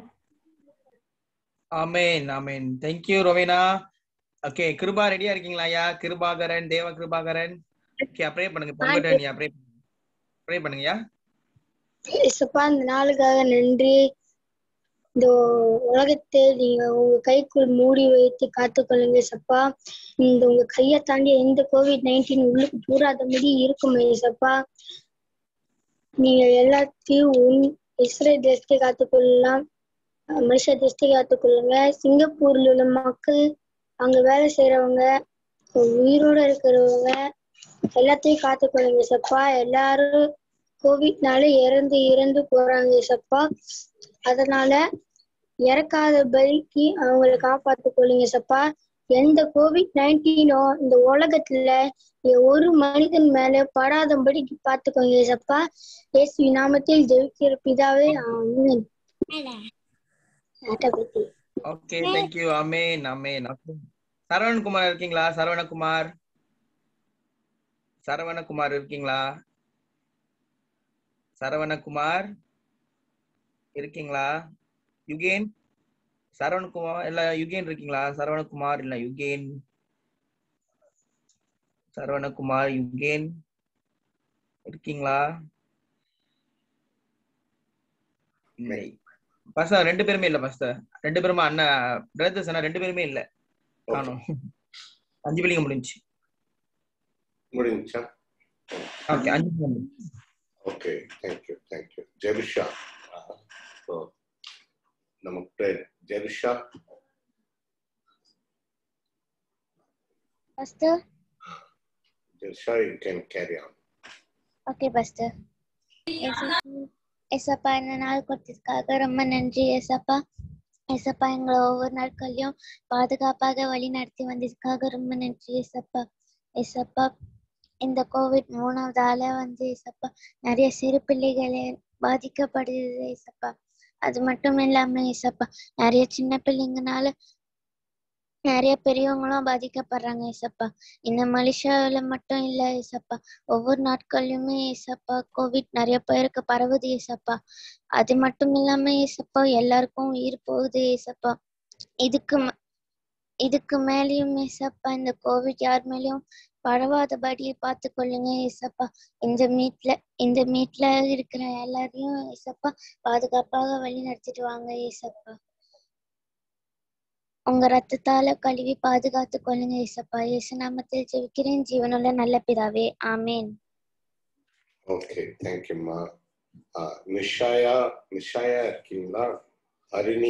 ஆமேன் ஆமேன் தேங்க்யூ ரோவினா ஓகே கிருபா ரெடியா இருக்கீங்களா ஐயா கிருபாகரன் தேவ கிருபாகரன் ஓகே ப்ரே பண்ணுங்க பொங்கல் ஐயா ப்ரே ப்ரே பண்ணுங்கய்யா இசப்பா இந்த நாளுக்காக நன்றி இந்த உலகத்தை நீங்க உங்க கைக்குள் மூடி வைத்து காத்துக்கொள்ளுங்க சப்பா இந்த உங்க கையை தாண்டி எந்த கோவிட் நைன்டீன் உள்ளுக்கு பூராதபடி இருக்கும் ஏசப்பா நீங்க எல்லாத்தையும் உன் இஸ்ரேல் தேசத்தை காத்துக்கொள்ளலாம் மலேசியா தேசத்தை காத்துக்கொள்ளுங்க சிங்கப்பூர்ல உள்ள மக்கள் அங்க வேலை செய்யறவங்க உயிரோட இருக்கிறவங்க எல்லாத்தையும் காத்துக்கொள்ளுங்க சப்பா எல்லாரும் கோவிட்னால இறந்து இறந்து போறாங்க சப்பா அதனால இறக்காதபடிக்கு அவங்கள காப்பாத்து கொள்ளுங்க சப்பா எந்த கோவிட் நைன்டீனோ இந்த உலகத்துல ஒரு மனிதன் மேல படாதபடிக்கு பாத்துக்கோங்க சப்பா இயேசு நாமத்தில் ஜெயிக்கிற பிதாவே ஆமென் ஆட்டப்பத்தி ஓகே தேங்க்யூ ஆமேன் ஆமேன் சரவணகுமார் இருக்கீங்களா சரவணகுமார் சரவணகுமார் இருக்கீங்களா சரவணகுமார் இருக்கீங்களா யுகேன் சரவணகுமார் இல்ல யுகேன் இருக்கீங்களா சரவணகுமார் இல்ல யுகேன் சரவணகுமார் யுகேன் இருக்கீங்களா இல்லை பஸ்டர் ரெண்டு பேருமே இல்ல பஸ்டர் ரெண்டு பேருமே அண்ணன் பிரதர்ஸ் அண்ணா ரெண்டு பேருமே இல்ல காணும் அஞ்சு பிள்ளைங்க முடிஞ்சு முடிஞ்சா ஓகே அஞ்சு பிள்ளைங்க okay thank you thank you Jerusha so நமக்கு பேர் Jerusha pastor Jerusha you can carry on okay pastor ஏசப்பா இந்த நாள் கொடுத்ததுக்காக ரொம்ப நன்றி ஏசப்பா ஏசப்பா எங்களை ஒவ்வொரு நாட்கள்லயும் பாதுகாப்பாக வழி நடத்தி வந்ததுக்காக ரொம்ப நன்றி ஏசப்பா ஏசப்பா இந்த கோவிட் மூணாவது ஆல வந்து ஏசப்பா நிறைய சிறு பிள்ளைகளே பாதிக்கப்படுது ஏசப்பா அது மட்டும் இல்லாம ஏசப்பா நிறைய சின்ன பிள்ளைங்கனால நிறைய பெரியவங்களும் பாதிக்கப்படுறாங்க ஏசப்பா இந்த மலேசியாவில மட்டும் இல்ல ஏசப்பா ஒவ்வொரு நாட்கள்லயுமே ஏசப்பா கோவிட் நிறைய பேருக்கு பரவுது ஏசப்பா அது மட்டும் இல்லாம ஏசப்பா எல்லாருக்கும் உயிர் போகுது ஏசப்பா இதுக்கு ம- இதுக்கு மேலயும் ஏசப்பா இந்த கோவிட் யார் மேலயும் பரவாதபடி பார்த்து கொள்ளுங்க ஏசப்பா இந்த மீட்ல இந்த மீட்ல இருக்கிற எல்லாரையும் ஏசப்பா பாதுகாப்பாக வழி நடத்திட்டு வாங்க ஏசப்பா உங்க ரத்தத்தால கழுவி பாதுகாத்து கொள்ளுங்க ஏசப்பா இயேசு நாமத்தில் ஜெபிக்கிறேன் ஜீவனுள்ள நல்ல பிதாவே ஆமேன் ஓகே தேங்க்யூம்மா நிஷாயா நிஷாயா இருக்கீங்களா அருணி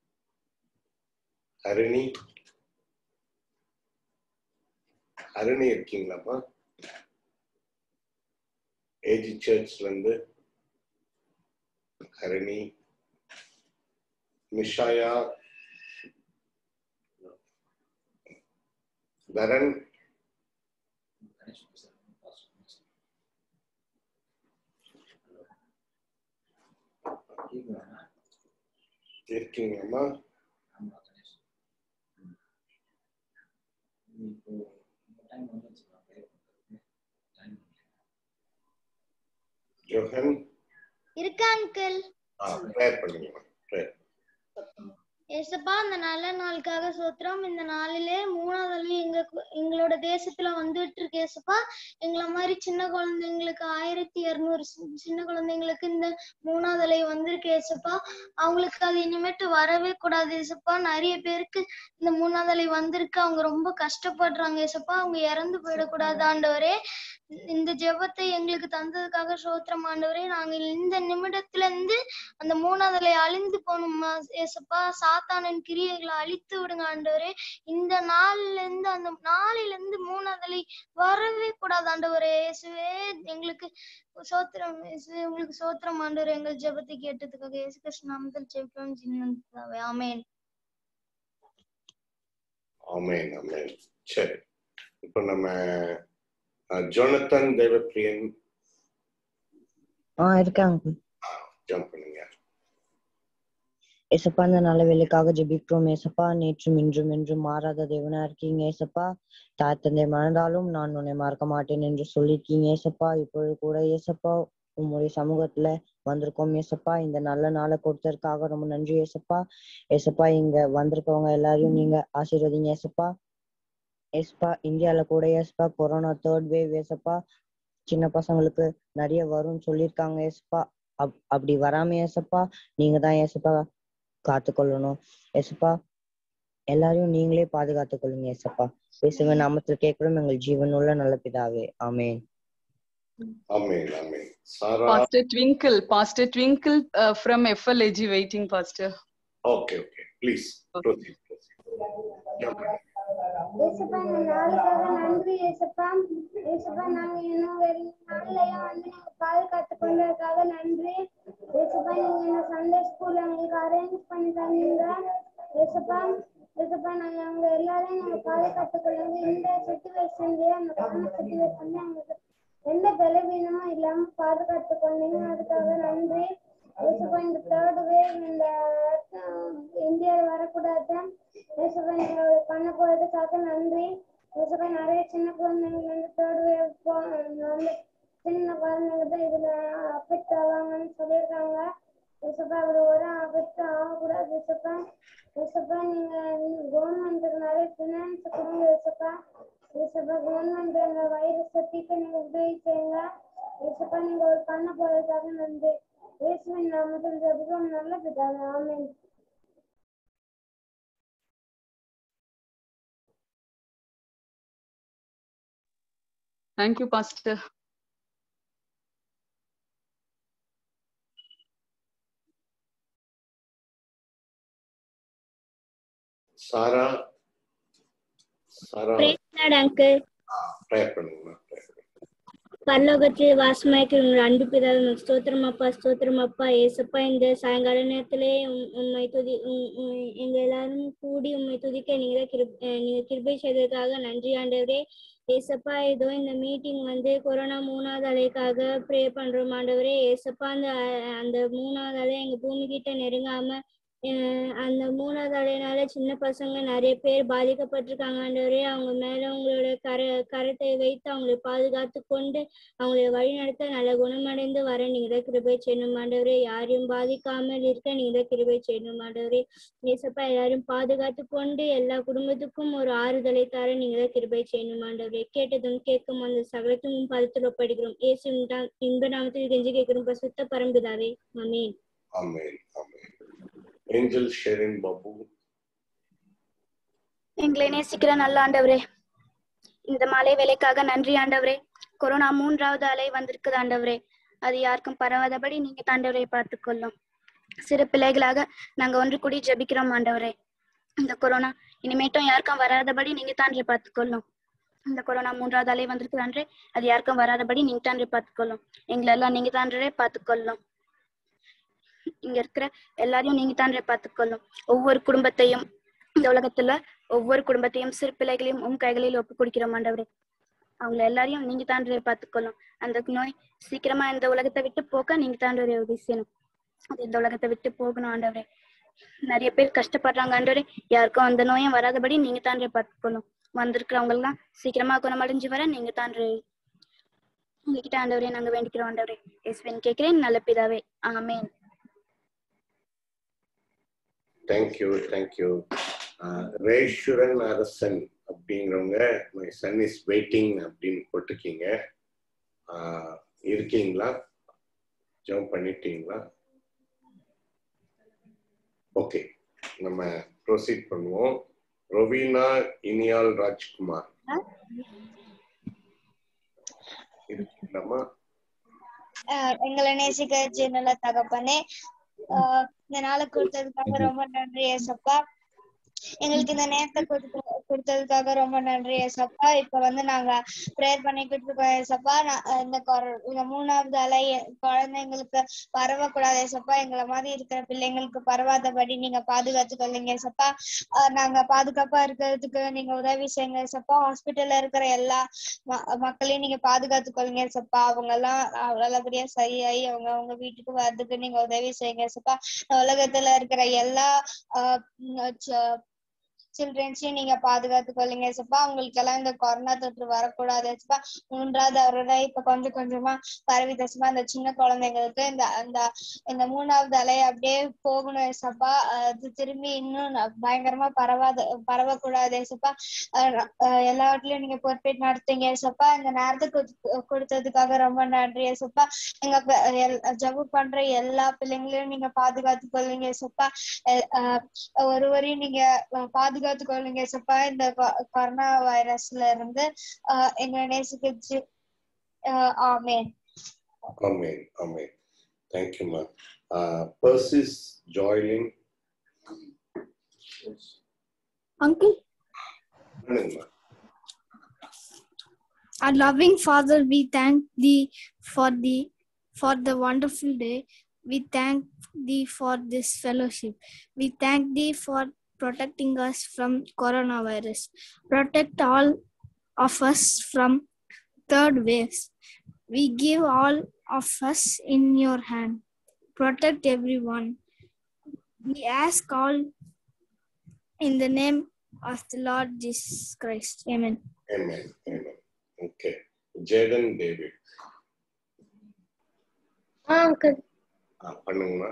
அருணி அருணி இருக்கீங்களாம்மா ஏஜி சர்ச்ல இருந்து ஹரிணி நிஷாயா தரன் இருக்கீங்களாம்மா ஜோஹன் இருக்கா அங்கிள் ஆ ப்ரேயர் பண்ணுங்கம்மா ப்ரேயர் ஏசப்பா இந்த நல்ல நாளுக்காக சோத்திரம் இந்த நாளிலே மூணாவது அலை எங்க எங்களோட தேசத்துல வந்துட்டு இருக்கு ஏசப்பா எங்களை மாதிரி சின்ன குழந்தைங்களுக்கு ஆயிரத்தி இருநூறு சின்ன குழந்தைங்களுக்கு இந்த மூணாவது அலை வந்திருக்கு ஏசப்பா அவங்களுக்கு அது இனிமேட்டு வரவே கூடாது ஏசப்பா நிறைய பேருக்கு இந்த மூணாவது அலை வந்திருக்கு அவங்க ரொம்ப கஷ்டப்படுறாங்க ஏசப்பா அவங்க இறந்து போயிடக்கூடாது ஆண்டவரே இந்த ஜெபத்தை எங்களுக்கு தந்ததுக்காக சோத்திரம் ஆண்டவரே நாங்கள் இந்த நிமிடத்துல இருந்து அந்த மூணாவது அலை அழிந்து போகணும் ஏசப்பா சாத்தானின் கிரியைகளை அழித்து விடுங்க ஆண்டவரே இந்த நாள்ல இருந்து அந்த நாளில இருந்து மூணாவது அலை வரவே கூடாது ஆண்டவரே இயேசுவே எங்களுக்கு சோத்திரம் இயேசுவே உங்களுக்கு சோத்திரம் ஆண்டவரே எங்கள் ஜெபத்தை கேட்டதுக்காக இயேசு கிருஷ்ண நாமத்தில் ஜெபிக்கிறோம் ஜின்னந்தாவே ஆமென் ஆமேன் ஆமேன் சரி இப்போ நம்ம ஜோனத்தன் தேவப்பிரியன் ஆ இருக்காங்க ஜம்ப் பண்ணுங்க ஏசப்பா இந்த நல்ல வேலைக்காக ஜெபிக்கிறோம் ஏசப்பா நேற்றும் இன்றும் என்றும் மாறாத தேவனா இருக்கீங்க ஏசப்பா தாய் தந்தை மறந்தாலும் நான் உன்னை மறக்க மாட்டேன் என்று சொல்லியிருக்கீங்க ஏசப்பா இப்பொழுது கூட ஏசப்பா உங்களுடைய சமூகத்துல வந்திருக்கோம் ஏசப்பா இந்த நல்ல நாளை கொடுத்ததற்காக ரொம்ப நன்றி ஏசப்பா ஏசப்பா இங்க வந்திருக்கவங்க எல்லாரையும் நீங்க ஆசீர்வதிங்க ஏசப்பா ஏசப்பா இந்தியால கூட ஏசப்பா கொரோனா தேர்ட் வேவ் ஏசப்பா சின்ன பசங்களுக்கு நிறைய வரும்னு சொல்லியிருக்காங்க ஏசப்பா அப் அப்படி வராம ஏசப்பா நீங்க தான் ஏசப்பா காத்துக்கொள்ளணும் ஏசப்பா எல்லாரையும் நீங்களே பாதுகாத்துக் கொள்ளுங்க ஏசப்பா இயேசுவ நாமத்தில் கேட்கிறோம் எங்கள் ஜீவனுள்ள நல்ல பிதாவே ஆமென் ஆமேன் ஆமேன் Sarah Pastor Twinkle, Pastor Twinkle uh, from FLAG waiting, Pastor. Okay okay please proceed jump பண்ணுங்க ஏசப்பா இந்த நாளுக்காக நன்றி ஏசப்பா ஏசப்பா நாங்க இன்னும் வேற நாள்லயும் வந்து நீங்க பாதுகாத்து கொண்டதுக்காக நன்றி ஏசப்பா நீங்க இந்த சண்டே ஸ்கூல் எங்களுக்கு அரேஞ்ச் பண்ணி தந்தீங்க ஏசப்பா ஏசப்பா நாங்க அவங்க எல்லாரையும் நாங்க பாதுகாத்து கொள்ளுங்க இந்த சுச்சுவேஷன்லயே அந்த கொரோனா சுச்சுவேஷன்ல எங்களுக்கு எந்த பலவீனமும் இல்லாம பாதுகாத்து கொண்டீங்க அதுக்காக நன்றி ஏசப்பா இந்த தேர்ட் வேவ் இந்த இந்தியாவில வரக்கூடாது ஏசப்பா நீங்க அதை பண்ண போறதுக்காக நன்றி ஏசப்பா நிறைய சின்ன குழந்தைங்க வந்து தேர்ட் வேவ் வந்து சின்ன குழந்தைங்க தான் இதுல அஃபெக்ட் ஆவாங்கன்னு சொல்லியிருக்காங்க ஏசப்பா அப்படி ஒரு அஃபெக்ட் ஆகக்கூடாது ஏசப்பா ஏசப்பா நீங்க கவர்மெண்ட்டுக்கு நிறைய ஃபினான்ஸ் கொடுங்க ஏசப்பா ஏசப்பா கவர்மெண்ட் அந்த வைரஸை தீர்க்க நீங்க உதவி செய்யுங்க ஏசப்பா நீங்க ஒரு பண்ண போறதுக்காக நன்றி இயேசுவின் நாமத்தில் ஜெபிக்கிறோம் நல்ல பிதாவே ஆமென் Thank you, Pastor. Sarah Sarah uncle prayer பண்ணுங்கம்மா பரலோகத்தில் வாசமாய்க்கு உங்கள் அன்பு பிதாவே ஸ்தோத்திரம் அப்பா ஸ்தோத்திரம் அப்பா ஏசப்பா இந்த சாயங்கால நேரத்திலே உம்- உம்மை துதி உம்- உம் எங்க எல்லாரும் கூடி உம்மை துதிக்க நீங்க தான் கிருப் அஹ் நீங்க கிருபை செய்ததுக்காக நன்றி ஆண்டவரே ஏசப்பா இதோ இந்த மீட்டிங் வந்து கொரோனா மூணாவது அலைக்காக ப்ரே பண்றோம் ஆண்டவரே ஏசப்பா அந்த அஹ், அந்த மூணாவது அலை எங்க பூமி கிட்ட நெருங்காம அஹ், அந்த மூணாவது அலையினால சின்ன பசங்க நிறைய பேர் பாதிக்கப்பட்டிருக்காங்க ஆண்டவரே அவங்க மேல உங்களோட கர கரத்தை வைத்து அவங்களை பாதுகாத்து கொண்டு அவங்களை வழிநடத்த நல்ல குணமடைந்து வர நீங்க தான் கிருபை செய்யணும் ஆண்டவரே யாரையும் பாதிக்காமல் இருக்க நீங்க தான் கிருபை செய்யணும் ஆண்டவரே ஏசப்பா எல்லாரும் பாதுகாத்து கொண்டு எல்லா குடும்பத்துக்கும் ஒரு ஆறுதலை தர நீங்க தான் கிருபை செய்யணும் ஆண்டவரே கேட்டதும் கேட்கும் அந்த சகலத்தும் பதத்தில் ஒப்படைக்கிறோம் ஏசு இன்ப நாமத்தில் கெஞ்சி கேட்கிறோம் பசுத்த பரம்பிதாவே அமீன் ஆமென் ஆமென் ஏஞ்சல் ஷெரின் பாபு எங்களை நேசிக்கிற நல்ல ஆண்டவரே இந்த மாலை வேலைக்காக நன்றி ஆண்டவரே கொரோனா மூன்றாவது அலை வந்திருக்குது ஆண்டவரே அது யாருக்கும் பரவாதபடி நீங்க தாண்டவரை பார்த்துக்கொள்ளும் சிறு பிள்ளைகளாக நாங்க ஒன்று கூடி ஜெபிக்கிறோம் ஆண்டவரே இந்த கொரோனா இனிமேட்டும் யாருக்கும் வராதபடி நீங்க தாண்டரை பார்த்துக்கொள்ளும் இந்த கொரோனா மூன்றாவது அலை வந்திருக்குது அன்றே அது யாருக்கும் வராதபடி நீங்க தாண்டரை பார்த்துக்கொள்ளும் எங்களை எல்லாம் நீங்க தாண்டரே பார்த்துக்கொள்ளும் இங்க இருக்கிற எல்லாரையும் நீங்க தாண்டரை பார்த்துக்கொள்ளும் ஒவ்வொரு குடும்பத்தையும் இந்த உலகத்துல ஒவ்வொரு குடும்பத்தையும் சிறு பிள்ளைகளையும் உம் கைகளில் ஒப்பு கொடுக்கிறோம் ஆண்டவரே அவங்கள எல்லாரையும் நீங்க தாண்டவரை பார்த்துக்கொள்ளும் அந்த நோய் சீக்கிரமா இந்த உலகத்தை விட்டு போக நீங்க தாண்டவரை உதவி செய்யணும் அது இந்த உலகத்தை விட்டு போகணும் ஆண்டவரே நிறைய பேர் கஷ்டப்படுறாங்க ஆண்டவரே யாருக்கும் அந்த நோயும் வராதபடி நீங்க தாண்டரை பார்த்துக்கொள்ளும் வந்திருக்கிறவங்க எல்லாம் சீக்கிரமா குணமடைஞ்சு வர நீங்க தாண்டரை உங்ககிட்ட ஆண்டவரே நாங்க வேண்டிக்கிறோம் ஆண்டவரே இயேசுவின் கேட்கிறேன் நல்ல பிதாவே ஆமென் தேங்க்யூ தேங்க்யூ ரேஸ்வரன் அரசன் அப்படிங்கிறவங்க மை சன் இஸ் வெயிட்டிங் அப்படின்னு போட்டிருக்கீங்க ஆஹ் இருக்கீங்களா ஜம்ப் பண்ணிட்டீங்களா ஓகே நம்ம ப்ரொசீட் பண்ணுவோம் ரொவீனா இனியால் ராஜ்குமார் இருக்கீங்களாமா ஆஹ் எங்களை நேசிக்க ஜெனல தகப்பனே ஆஹ் இந்த நாளை கொடுத்ததுக்காக ரொம்ப நன்றி ஏசப்பா எங்களுக்கு இந்த நேரத்தை கொடுத்து கொடுத்ததுக்காக ரொம்ப நன்றி ஏசப்பா இப்ப வந்து நாங்க ப்ரேயர் பண்ணிக்கிட்டு இருக்கோம் ஏசப்பா நான் இந்த கொர- இந்த மூணாவது அலை குழந்தைங்களுக்கு பரவக்கூடாது ஏசப்பா எங்களை மாதிரி இருக்கிற பிள்ளைங்களுக்கு பரவாதபடி நீங்க பாதுகாத்துக்கொள்ளுங்க ஏசப்பா ஆஹ் நாங்க பாதுகாப்பா இருக்கிறதுக்கு நீங்க உதவி செய்யுங்க ஏசப்பா ஹாஸ்பிட்டல்ல இருக்கிற எல்லா ம- மக்களையும் நீங்க பாதுகாத்துக்கொள்ளுங்க ஏசப்பா அவங்க எல்லாம் அஹ் நல்லபடியா சரியாயி அவங்க அவங்க வீட்டுக்கு வர்றதுக்கு நீங்க உதவி செய்யுங்க ஏசப்பா உலகத்துல இருக்கிற எல்லா ஆஹ் உம் ச- சில்ட்ரன்ஸையும் நீங்க பாதுகாத்து கொள்ளுங்க ஏசப்பா அவங்களுக்கு எல்லாம் இந்த கொரோனா தொற்று வரக்கூடாது ஏசப்பா மூன்றாவது அவரோட இப்ப கொஞ்சம் கொஞ்சமா பரவி தசமா அந்த சின்ன குழந்தைங்களுக்கு இந்த அந்த இந்த மூணாவது அலை அப்படியே போகணும் ஏசப்பா அது திரும்பி இன்னும் ந- பயங்கரமா பரவாத பரவக்கூடாது ஏசப்பா அஹ் அஹ் எல்லா இடத்துலயும் நீங்க பொறுப்பேற்று நடத்துங்க ஏசப்பா இந்த நேரத்துக்கு கொடுத்து- கொடுத்ததுக்காக ரொம்ப நன்றி ஏசப்பா எங்க ப- எல்- ஜெபம் பண்ற எல்லா பிள்ளைங்களையும் நீங்க பாதுகாத்து கொள்ளுங்க ஏசப்பா எ- அஹ் ஒருவரையும் நீங்க அஹ் பாதுகாத்து கொள்ளுங்க ஏசப்பா இந்த கொ- கொரோனா வைரஸ்ல இருந்து அஹ் எங்களை நேசிக்கிச்சு ஆமேன் ஆமேன் ஆமேன் தேங்க்யூமா பர்சிஸ் ஜாய்லின் Uncle, பண்ணுங்கம்மா our loving Father, we thank thee for the for the wonderful day. We thank thee for this fellowship. We thank thee for protecting us from coronavirus. Protect all of us from third waves. We give all of us in your hand. Protect everyone. We ask all in the name of the Lord Jesus Christ. Amen. Amen. Amen. Okay. Jaden David. ஆ uncle ஆ, பண்ணுங்கம்மா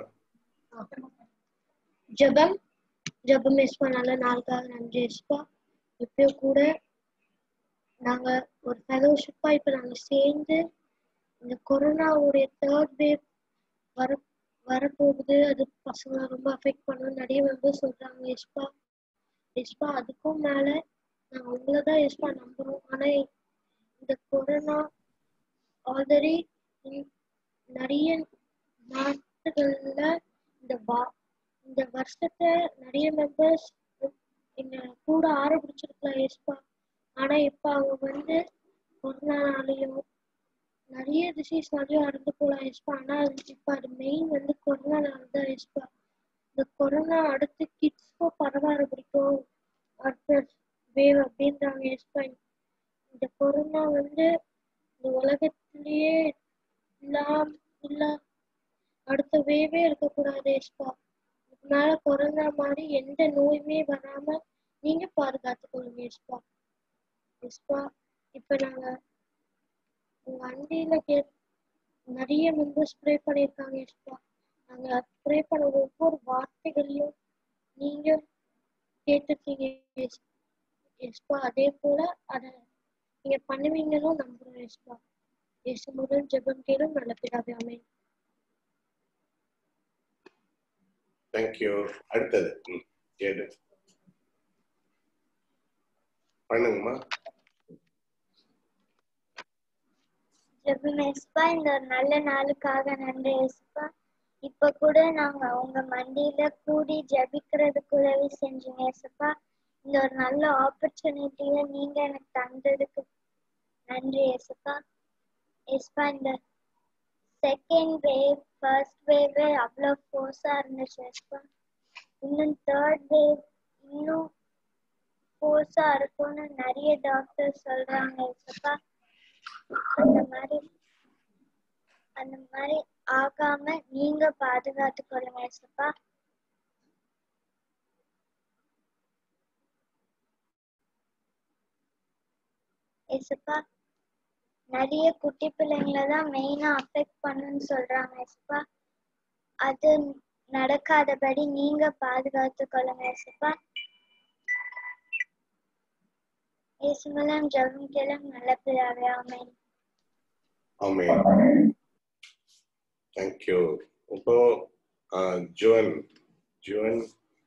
ஜெபம் ஜெபம் எஸ்பா நல்ல நாளுக்காக நன்றி எஸ்பா எப்பயோ கூட நாங்க ஒரு ஃபெலோஷிப்பா இப்ப நாங்க சேர்ந்து இந்த கொரோனாவுடைய தேர்ட் வேவ் வர வரப்போகுது அது பசங்களை ரொம்ப அஃபெக்ட் பண்ணும் நிறைய மெம்பர்ஸ் சொல்றாங்க எஸ்பா எஸ்பா அதுக்கும் மேல நாங்க உங்களை தான் எஸ்பா நம்புறோம் ஆனா இந்த கொரோனா ஆல்ரெடி நிறைய நாட்டுகள்ல இந்த வா இந்த வருஷத்தை நிறைய மெம்பர்ஸ் என்ன கூட ஆரம்பிச்சிருக்கலாம் எஸ்பா ஆனா இப்ப அவங்க வந்து கொரோனானாலையும் நிறைய டிசீஸ்னாலையும் இறந்து போலாம் எஸ்பா ஆனா அது இப்ப அது மெயின் வந்து கொரோனானால தான் எஸ்பா இந்த கொரோனா அடுத்து கிட்ஸ்க்கும் பரவ ஆரம்பிக்கும் அடுத்த வேவ் அப்படின்றாங்க எஸ்பா இந்த கொரோனா வந்து இந்த உலகத்திலேயே இல்லாம் இல்ல அடுத்த வேவே இருக்கக்கூடாது எஸ்பா இதுக்கு மேல கொரோனா மாதிரி எந்த நோயுமே வராம நீங்க பாதுகாத்துக்கொள்ளுங்க எஸ்பா எஸ்பா இப்ப நாங்க உங்க அண்டியில கே நிறைய மெம்பர்ஸ் ப்ரே பண்ணியிருக்காங்க எஸ்பா நாங்க ப்ரே பண்ண ஒவ்வொரு வார்த்தைகளையும் நீங்க கேட்டிருக்கீங்க எஸ்- எஸ்பா அதே போல அதை நீங்க பண்ணுவீங்கன்னு நம்புறோம் எஸ்பா இயேசு முதல் ஜெபம் கேளும் நல்ல பிதாவே ஆமென் தேங்க்யூ அடுத்தது ம், ஜேடன் பண்ணுங்கம்மா ஜெபம் ஏசப்பா இந்த ஒரு நல்ல நாளுக்காக நன்றி ஏசப்பா இப்ப கூட நாங்க உங்க மண்டியில கூடி ஜெபிக்கிறதுக்கு உதவி செஞ்சீங்க ஏசப்பா இந்த ஒரு நல்ல ஆப்பர்ச்சுனிட்டிய நீங்க எனக்கு தந்ததுக்கு நன்றி ஏசப்பா ஏசப்பா இந்த செகண்ட் வேவ் ஃபர்ஸ்ட் வேவ் அவ்வளோ ஃபோர்ஸா இருந்துச்சு ஏசப்பா இன்னும் தேர்ட் வேவ் இன்னும் ஃபோர்ஸா இருக்கும்னு நிறைய டாக்டர் சொல்றாங்க ஏசப்பா அந்த மாதிரி அந்த மாதிரி ஆகாம நீங்க பாதுகாத்து கொள்ளுங்க ஏசப்பா ஏசப்பா நிறைய குட்டி பிள்ளைங்கள தான் மெயினா அஃபெக்ட் பண்ணுன்னு சொல்றாங்க ஏசப்பா அது நடக்காதபடி நீங்க பாதுகாத்து கொள்ளுங்க ஏசப்பா இயேசுமலாம் ஜெபம் கேளும் நல்ல பிதாவே ஆமென் ஆமென் தேங்க்யூ இப்போ ஜுவன் ஜுவன்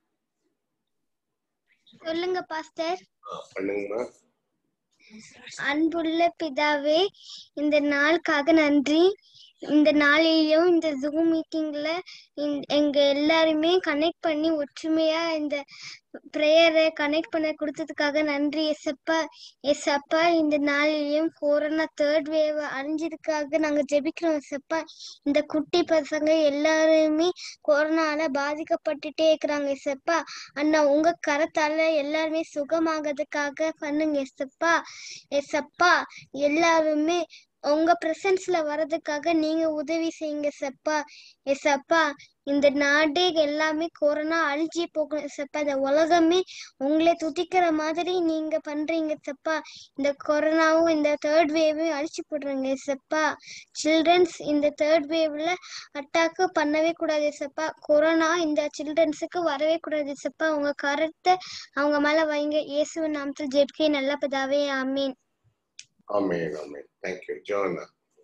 சொல்லுங்க பாஸ்டர் பண்ணுங்கம்மா அன்புள்ள பிதாவே இந்த நாளுக்காக நன்றி இந்த நாளிலும் இந்த ஜூம் மீட்டிங்ல எங்க எல்லாருமே கனெக்ட் பண்ணி ஒற்றுமையா இந்த ப்ரேயரை கனெக்ட் பண்ண கொடுத்ததுக்காக நன்றி எசப்பா எசப்பா இந்த நாளிலும் கொரோனா தேர்ட் வேவ் அழிஞ்சதுக்காக நாங்க ஜெபிக்கிறோம் எசப்பா இந்த குட்டி பசங்க எல்லாருமே கொரோனால பாதிக்கப்பட்டுட்டே இருக்கிறாங்க எசப்பா அண்ணா உங்க கரத்தால எல்லாருமே சுகமாகிறதுக்காக பண்ணுங்க எசப்பா எசப்பா எல்லாருமே உங்க பிரசன்ஸ்ல வர்றதுக்காக நீங்க உதவி செய்யுங்க சப்பா எசப்பா இந்த நாடே எல்லாமே கொரோனா அழிஞ்சே போகும் சப்பா இந்த உலகமே உங்களை துதிக்கிற மாதிரி நீங்க பண்றீங்க சப்பா இந்த கொரோனாவும் இந்த தேர்ட் வேவும் அழிச்சு போடுறீங்க சப்பா சில்ட்ரன்ஸ் இந்த தேர்ட் வேவ்ல அட்டாக்கு பண்ணவே கூடாது சப்பா கொரோனா இந்த சில்ட்ரன்ஸுக்கு வரவே கூடாது சப்பா உங்க கருத்தை அவங்க மேல வைங்க இயேசுவின் நாமத்தில் ஜெபிக்க நல்ல பிதாவே ஆமீன் ஆமென் ஆமென் thank you Jonah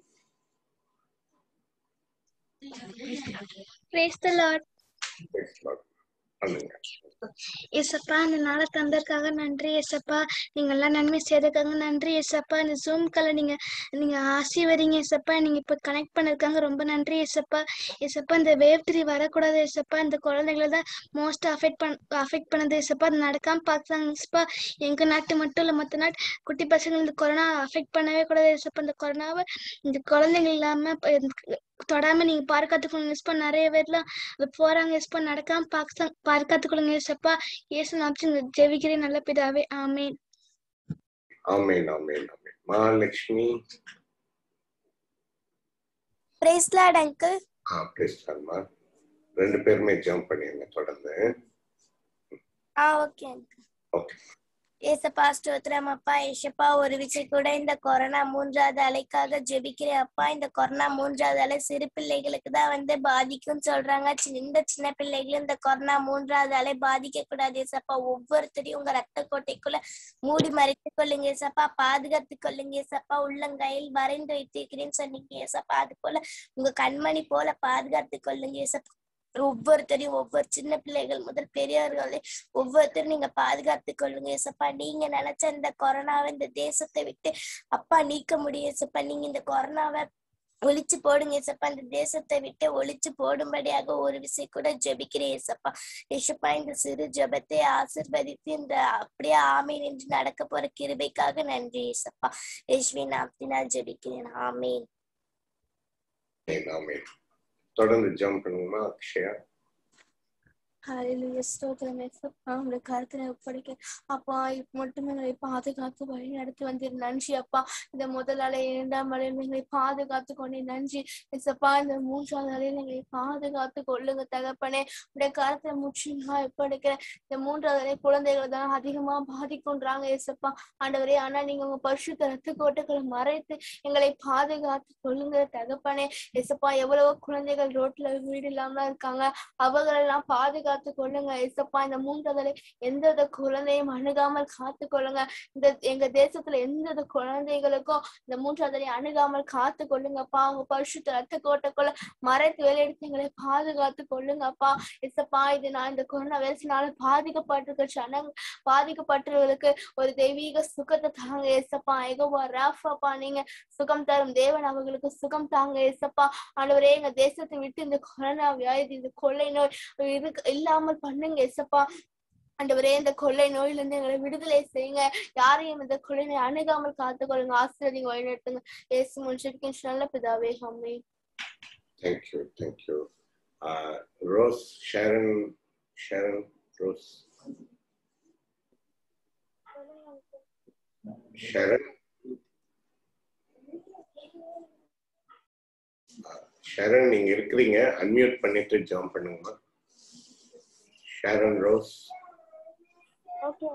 Praise the Lord. பண்ணுங்க ஏசப்பா இந்த நாளை தந்ததுக்காக நன்றி ஏசப்பா நீங்க எல்லாம் நன்மை செய்ததுக்காக நன்றி ஏசப்பா இந்த ஜூம் கால நீங்க நீங்க ஆசீர்வதிங்க ஏசப்பா நீங்க இப்ப கனெக்ட் பண்ணதுக்காக ரொம்ப நன்றி ஏசப்பா ஏசப்பா இந்த வேவ் த்ரீ வரக்கூடாது ஏசப்பா இந்த குழந்தைகளை தான் மோஸ்ட் அஃபெக்ட் பண் அஃபெக்ட் பண்ணது ஏசப்பா அது நடக்காம பார்த்தாங்க ஏசப்பா எங்க நாட்டு மட்டும் இல்ல மத்த நாட்டு குட்டி பசங்க இந்த கொரோனா அஃபெக்ட் பண்ணவே கூடாது ஏசப்பா இந்த கொரோனாவை இந்த குழந்தைங்க இல்லாம ப- இந்த தொடாம நீங்க பாதுகாத்துக்கொள்ளுங்க ஏசப்பா நிறைய பேர்லாம் அது போறாங்க ஏசப்பா நடக்காம பாக்க பாதுகாத்துக்கொள்ளுங்க ஏசப்பா இயேசு நாமத்தில் ஜெபிக்கிறேன் நல்ல பிதாவே ஆமென் ஆமென் ஆமென் ஆமென் மகாலட்சுமி பிரைஸ் லார்ட் அங்கிள் ஆ ப்ளீஸ் சார்மா ரெண்டு பேருமே ஜம்ப் பண்ணிருங்க தொடர்ந்து ஆ ஓகே அங்கிள் ஓகே ஏசப்பா ஸ்தோத்திரம் அப்பா ஏசப்பா ஒரு விஷயம் கூட இந்த கொரோனா மூன்றாவது அலைக்காக ஜெபிக்கிறேன் அப்பா இந்த கொரோனா மூன்றாவது அலை சிறு பிள்ளைகளுக்கு தான் வந்து பாதிக்கும் சொல்றாங்க சி- இந்த சின்ன பிள்ளைகளும் இந்த கொரோனா மூன்றாவது அலை பாதிக்க கூடாது ஏசப்பா ஒவ்வொருத்தரையும் உங்க ரத்த கோட்டைக்குள்ள மூடி மறைத்து கொள்ளுங்க ஏசப்பா பாதுகாத்து கொள்ளுங்க ஏசப்பா உள்ளங்கையில் வரைந்து வைத்திருக்கிறேன்னு சொன்னீங்க ஏசப்பா அது போல உங்க கண்மணி போல பாதுகாத்து கொள்ளுங்க ஏசப்பா ஒவ்வொருத்தரையும் ஒவ்வொரு சின்ன பிள்ளைகள் முதல் பெரியவர்களே ஒவ்வொருத்தரும் நீங்க பாதுகாத்து கொள்ளுங்க ஏசப்பா நீங்க நினைச்ச இந்த கொரோனாவை இந்த தேசத்தை விட்டு அப்பா நீக்க முடியும் ஏசப்பா நீங்க இந்த கொரோனாவை ஒழிச்சு போடுங்க ஏசப்பா இந்த தேசத்தை விட்டு ஒழிச்சு போடும்படியாக ஒரு விஷயம் கூட ஜெபிக்கிறேன் ஏசப்பா ஏசப்பா இந்த சிறு ஜெபத்தை ஆசிர்வதித்து இந்த அப்படியே ஆமீன் என்று நடக்க போற கிருபைக்காக நன்றி ஏசப்பா யேசுவின் நாமத்தினால் ஜெபிக்கிறேன் ஆமீன் ஆமென் ஆமென் தொடர்ந்து ஜம்ப் பண்ணுங்கம்மா அக்ஷயா ஹalleluya ஸ்தோத்திரம் ஏசப்பா உங்களுடைய கருத்துல ஒப்படைக்க அப்பா இப்ப மட்டுமே எங்களை பாதுகாத்து வழி நடத்தி வந்தீர் நன்றி அப்பா இந்த முதல் அலை இரண்டாம் அலையில் எங்களை பாதுகாத்து கொண்டே நன்றி ஏசப்பா இந்த மூன்றாவது அலையில் எங்களை பாதுகாத்து கொள்ளுங்க தகப்பனே உடைய கருத்துல முற்றிலுமா ஒப்படைக்கிற இந்த மூன்றாவது அலை குழந்தைகள் தான் அதிகமா பாதிக்கின்றாங்க ஏசப்பா ஆண்டவரே ஆனா நீங்க உங்க பரிசுத்த ரத்த கோட்டைகளை மறைத்து எங்களை பாதுகாத்து கொள்ளுங்க தகப்பனே ஏசப்பா எவ்வளவோ குழந்தைகள் ரோட்ல வீடு இல்லாம இருக்காங்க அவங்களெல்லாம் பாதுகாத்து கொள்ளுங்க ஏசப்பா இந்த மூன்றதலை எந்த வித குழந்தையும் அணுகாமல் காத்து கொள்ளுங்க இந்த எங்க தேசத்துல எந்த வித குழந்தைகளுக்கும் இந்த மூன்றாவதலை அணுகாமல் காத்து கொள்ளுங்கப்பா உங்க பரிசுத்த ரத்த கோட்டைக்குள்ள மறைத்து வேலையெடுத்து எங்களை பாதுகாத்து கொள்ளுங்கப்பா ஏசப்பா இது நான் இந்த கொரோனா வைரஸ்னால பாதிக்கப்பட்டிருக்க ஜனங்க பாதிக்கப்பட்டவர்களுக்கு ஒரு தெய்வீக சுகத்தை தாங்க ஏசப்பா எகோவா ராஃபாப்பா நீங்க சுகம் தரும் தேவன் அவர்களுக்கு சுகம் தாங்க ஏசப்பா ஆண்டவரே எங்க தேசத்தை விட்டு இந்த கொரோனா வியாதி இந்த கொள்ளை நோய் இது இல்லாமல் பண்ணுங்க ஏசப்பா ஆண்டவரே இந்த கொள்ளை நோயில இருந்து எங்களை விடுதலை செய்யுங்க யாரையும் இந்த கொள்ளை நோய் அணுகாமல் காத்துக்கொள்ளுங்க ஆசிரியர் வழிநடத்துங்க ஏசு முன்னிட்டு நல்ல பிதாவே அம்மே thank you thank you Rose Sharon Sharon Rose Sharon Sharon நீங்க இருக்கிறீங்க அன்மியூட் பண்ணிட்டு ஜாம் பண்ணுங்கம்மா ஷரன் ரோஸ் ஓகே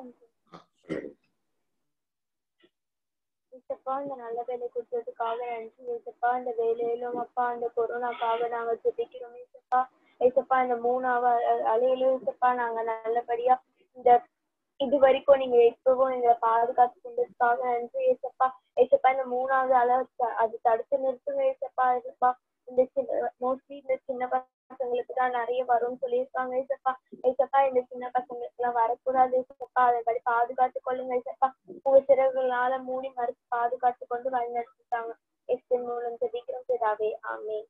ஏசப்பா இந்த நல்ல வேலை கொடுத்ததுக்காக நன்றி ஏசப்பா இந்த வேலையிலும் அப்பா இந்த கொரோனாக்காக நாங்க ஜெபிக்கிறோம் ஏசப்பா ஏசப்பா இந்த மூணாவது அ- அலையிலும் ஏசப்பா நாங்க நல்லபடியா இந்த இது வரைக்கும் நீங்க எப்பவும் எங்களை பாதுகாத்து கொண்டதுக்காக நன்றி ஏசப்பா ஏசப்பா இந்த மூணாவது அலை த- அது தடுத்து நிறுத்துங்க ஏசப்பா ஏசப்பா இந்த சின்ன மோஸ்ட்லி இந்த சின்ன பசங்களுக்கு தான் நிறைய வரும்னு சொல்லியிருக்காங்க ஏசப்பா ஏசப்பா இந்த சின்ன பசங்களுக்கு எல்லாம் வரக்கூடாது ஏசப்பா அதை படி பாதுகாத்து கொள்ளுங்க ஏசப்பா உங்க சிறகுகளால மூடி மறைச்சு பாதுகாத்து கொண்டு வழிநடத்திட்டாங்க எஸ்டின் மூலம் ஜெபிக்கிறோம் பிதாவே ஆமென்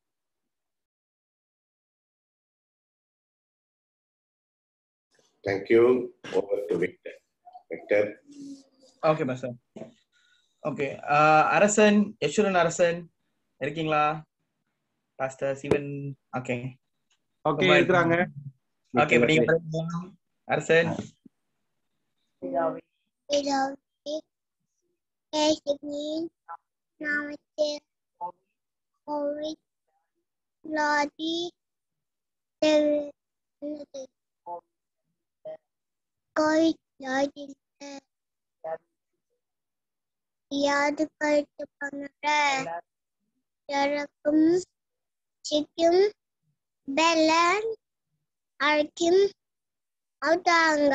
thank you over to Victor Victor okay pastor okay அரசன் யசுரன் அரசன் இருக்கீங்களா பாஸ்டர் சிவன் ஓகே ஓகே இருக்கிறாங்க ஓகே இப்ப நீங்க பாருங்க. அரசன் பிதாவே இயேசுவின் நாமத்தில் கோவிட் வியாதி தெரிந்தது. கோவிட் வியாதி யாது கழித்து பண்ணுற எனக்கும் சிக்கும் பெலன் அழைக்கும் அவுட்டாங்க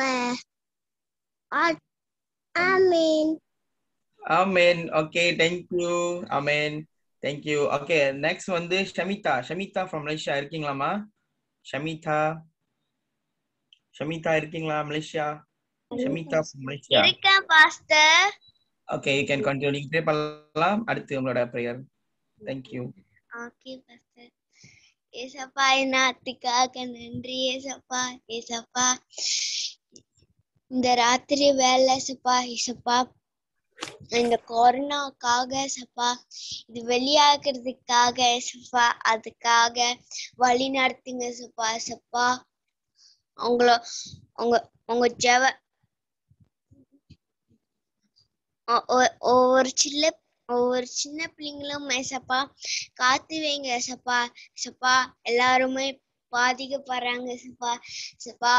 ஆமீன் ஆமென் ஓகே தேங்க் யூ ஆமென் தேங்க் யூ ஓகே நெக்ஸ்ட் வந்து ஷமிதா ஷமிதா ஃப்ரம் மலேசியா இருக்கீங்களாமா ஷமிதா ஷமிதா இருக்கீங்களா மலேசியா ஷமிதா ஃப்ரம் மலேசியா இருக்கேன் pastor okay you can continue நீங்க ப்ரே பண்ணலாம் அடுத்து உங்களோட prayer thank you okay pastor ஏசப்பா நாத்துக்காக நன்றி ஏசப்பா ஏசப்பா இந்த ராத்திரி வேலை ஏசப்பா ஏசப்பா இந்த கொரோனாக்காக ஏசப்பா இது வெளியாகிறதுக்காக ஏசப்பா அதுக்காக வழி நடத்துங்க ஏசப்பா ஏசப்பா உங்கள உங்க உங்க ஜெப ஒ- ஒ- ஒவ்வொரு சின்ன ஒவ்வொரு சின்ன பிள்ளைங்களும் ஏசப்பா காத்து வைங்க ஏசப்பா ஏசப்பா எல்லாருமே பாதிக்கப்படுறாங்க ஏசப்பா ஏசப்பா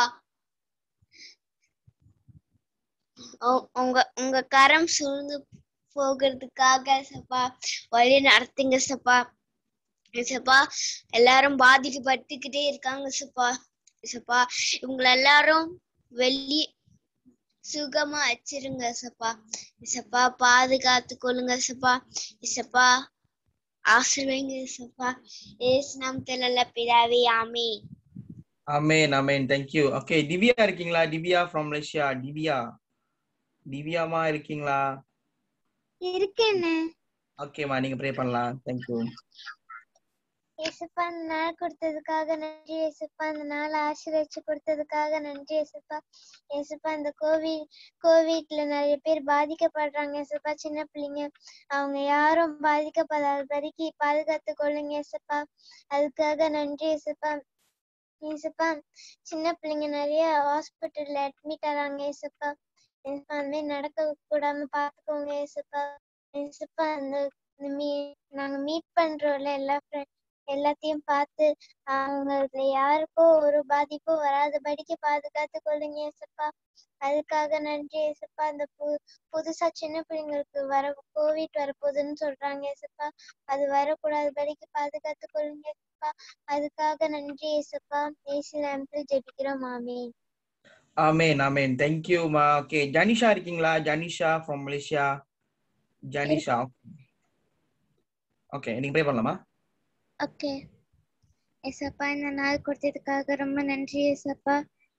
உ- உங்க உங்க கரம் சூழ்ந்து போகிறதுக்காக ஏசப்பா வழி நடத்துங்க ஏசப்பா ஏசப்பா எல்லாரும் பாதிக்கப்பட்டுக்கிட்டே இருக்காங்க ஏசப்பா ஏசப்பா இவங்க எல்லாரும் வெளி சுகமா வச்சிருங்க ஏசப்பா இசப்பா பாதுகாத்து கொள்ளுங்க இசப்பா இசப்பா ஆசிர்வைங்க இசப்பா ஏசு நாமத்துல நல்ல பிதாவே ஆமே ஆமென் ஆமென் தேங்க் யூ ஓகே திவ்யா இருக்கீங்களா திவ்யா ஃப்ரம் மலேசியா திவ்யா திவ்யாமா இருக்கீங்களா இருக்கேன்னு ஓகேமா நீங்க ப்ரே பண்ணலாம் தேங்க் யூ ஏசப்பா இந்த நாள் கொடுத்ததுக்காக நன்றி ஏசப்பா இந்த நாள் ஆசீர்வதிச்சு கொடுத்ததுக்காக நன்றி ஏசப்பா ஏசப்பா இந்த கோவிட் கோவிட்ல நிறைய பேர் பாதிக்கப்படுறாங்க ஏசப்பா சின்ன பிள்ளைங்க அவங்க யாரும் பாதிக்கப்படாதபடிக்கு பாதுகாத்து கொள்ளுங்க ஏசப்பா அதுக்காக நன்றி ஏசப்பா ஏசப்பா சின்ன பிள்ளைங்க நிறைய ஹாஸ்பிட்டல்ல அட்மிட் ஆறாங்க ஏசப்பா ஏசப்பா அந்த மாதிரி நடக்க கூடாம பாத்துக்கோங்க ஏசப்பா ஏசப்பா அந்த இந்த மீ நாங்க மீட் பண்றோம்ல எல்லா friend எல்லாத்தையும் பார்த்து அவங்களுக்கு யாருக்கும் ஒரு பாதிப்பும் வராதபடிக்கு பாதுகாத்து கொள்ளுங்க ஏசப்பா அதுக்காக நன்றி ஏசப்பா அந்த பு புதுசா சின்ன பிள்ளைங்களுக்கு வர கோவிட் வரப்போகுதுன்னு சொல்றாங்க ஏசப்பா அது வரக்கூடாதபடிக்கு பாதுகாத்து கொள்ளுங்க ஏசப்பா அதுக்காக நன்றி ஏசப்பா ஏசு நாமத்தில் ஜெபிக்கிறோம் ஆமென் ஆமென் ஆமென் தேங்க் யூ மா ஓகே ஜானிஷா இருக்கீங்களா Janisha from Malaysia Janisha okay நீங்க ப்ரே பண்ணலாமா ஓகே ஏசப்பா இந்த நாள் கொடுத்ததுக்காக ரொம்ப நன்றி ஏசப்பா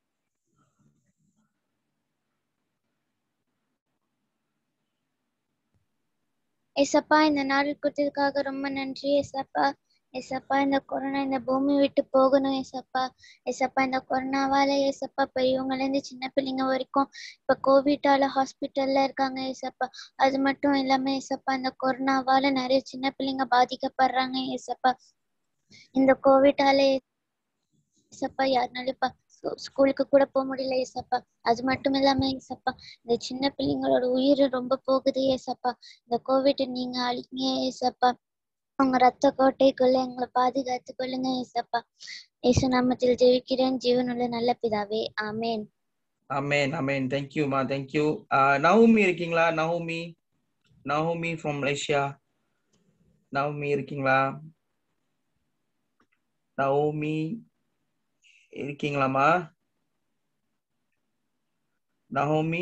ஏசப்பா இந்த நாள் கொடுத்ததுக்காக ரொம்ப நன்றி ஏசப்பா ஏசப்பா இந்த கொரோனா இந்த பூமி விட்டு போகணும் ஏசப்பா ஏசப்பா இந்த கொரோனாவால ஏசப்பா பெரியவங்கல இருந்து சின்ன பிள்ளைங்க வரைக்கும் இப்ப கோவிட்டால ஹாஸ்பிட்டல்ல இருக்காங்க ஏசப்பா அது மட்டும் இல்லாம ஏசப்பா இந்த கொரோனாவால நிறைய சின்ன பிள்ளைங்க பாதிக்கப்படுறாங்க ஏசப்பா இந்த கோவிட்டால ஏசப்பா யாருனாலும் இப்ப ஸ்கூ- ஸ்கூலுக்கு கூட போக முடியல ஏசப்பா அது மட்டும் இல்லாம ஏசப்பா இந்த சின்ன பிள்ளைங்களோட உயிர் ரொம்ப போகுது ஏசப்பா இந்த கோவிட் நீங்க அழிங்க ஏசப்பா உங்க ரத்த கோட்டைக்குள்ள எங்களை பாதுகாத்து கொள்ளுங்க ஏசப்பா ஏசு நாமத்தில் ஜெயிக்கிறேன் ஜீவனுள்ள நல்ல பிதாவே ஆமென் ஆமென் ஆமென் தேங்க் யூ மா தேங்க் யூ நவமி இருக்கீங்களா நவமி நவமி ஃப்ரம் மலேசியா நவமி இருக்கீங்களா நவமி இருக்கீங்களாமா நஹோமி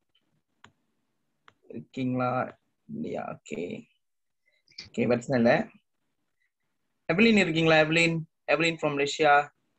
இருக்கீங்களா இல்லையா ஓகே ஓகே பிரச்சனை இல்லை எவ்லின் இருக்கீங்களா எவ்லின் எவ்லின் ஃப்ரம் ரஷ்யா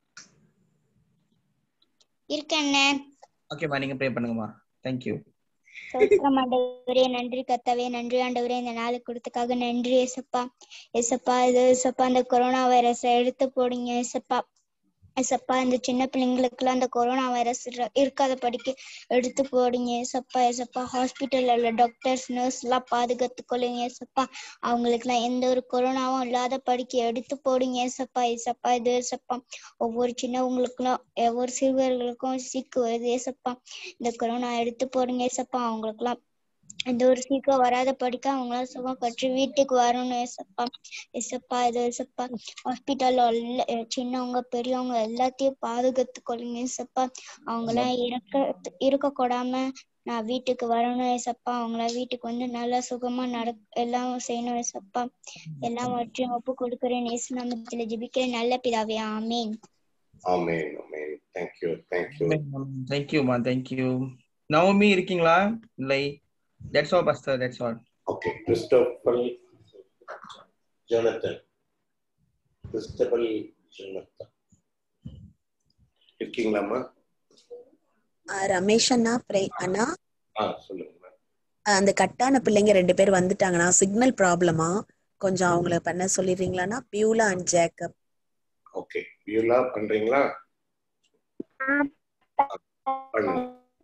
இருக்கண்ணே ஓகேம்மா நீங்க ப்ரே பண்ணுங்கம்மா தேங்க்யூ சோத்திரம் ஆண்டவரே நன்றி கர்த்தாவே நன்றி ஆண்டவரே இந்த நாளுக்கு கொடுத்ததுக்காக நன்றி ஏசப்பா ஏசப்பா இது ஏசப்பா இந்த கொரோனா வைரஸை எடுத்து போடுங்க ஏசப்பா ஏசப்பா இந்த சின்ன பிள்ளைங்களுக்குலாம் அந்த கொரோனா வைரஸ் இருக்காத படிக்க எடுத்து போடுங்க ஏசப்பா ஏசப்பா ஹாஸ்பிட்டல்ல உள்ள டாக்டர்ஸ் நர்ஸ் எல்லாம் பாதுகாத்து கொள்ளுங்க ஏசப்பா அவங்களுக்குலாம் எந்த ஒரு கொரோனாவும் இல்லாத படிக்க எடுத்து போடுங்க ஏசப்பா ஏசப்பா இது ஏசப்பா ஒவ்வொரு சின்னவங்களுக்குலாம் ஒவ்வொரு சிறுவர்களுக்கும் சீக்கு வருது ஏசப்பா இந்த கொரோனா எடுத்து போடுங்க ஏசப்பா அவங்களுக்குலாம் எந்த ஒரு சீக்கிரம் வராத படிக்க அவங்களாம் சுகம் பெற்று வீட்டுக்கு வரணும் ஏசப்பா ஏசப்பா இது ஏசப்பா ஹாஸ்பிட்டல்ல உள்ள சின்னவங்க பெரியவங்க எல்லாத்தையும் பாதுகாத்து கொள்ளுங்க ஏசப்பா அவங்களாம் இருக்க இருக்க கூடாம நான் வீட்டுக்கு வரணும் ஏசப்பா அவங்கள வீட்டுக்கு வந்து நல்லா சுகமா நட எல்லாம் செய்யணும் ஏசப்பா எல்லாம் வற்றையும் ஒப்பு கொடுக்கிறேன் இயேசு நாமத்துல ஜெபிக்கிறேன் நல்ல பிதாவே ஆமீன் ஆமென் ஆமென் தேங்க்யூ தேங்க்யூ தேங்க்யூமா தேங்க்யூ நவமி இருக்கீங்களா இல்லை that's all pastor that's all okay Christabel Jonathan Christabel Jonathan இருக்கீங்களாம்மா ஆஹ் ரமேஷ் அண்ணா பிரே அண்ணா ஆ சொல்லுங்க ஆஹ் அந்த கட்டான பிள்ளைங்க ரெண்டு பேர் வந்துட்டாங்கண்ணா சிக்னல் ப்ராப்ளமா கொஞ்சம் அவங்கள பண்ண சொல்லிடுறீங்களாண்ணா Beulah and Jacob okay Beulah பண்றீங்களா பண்ணுங்க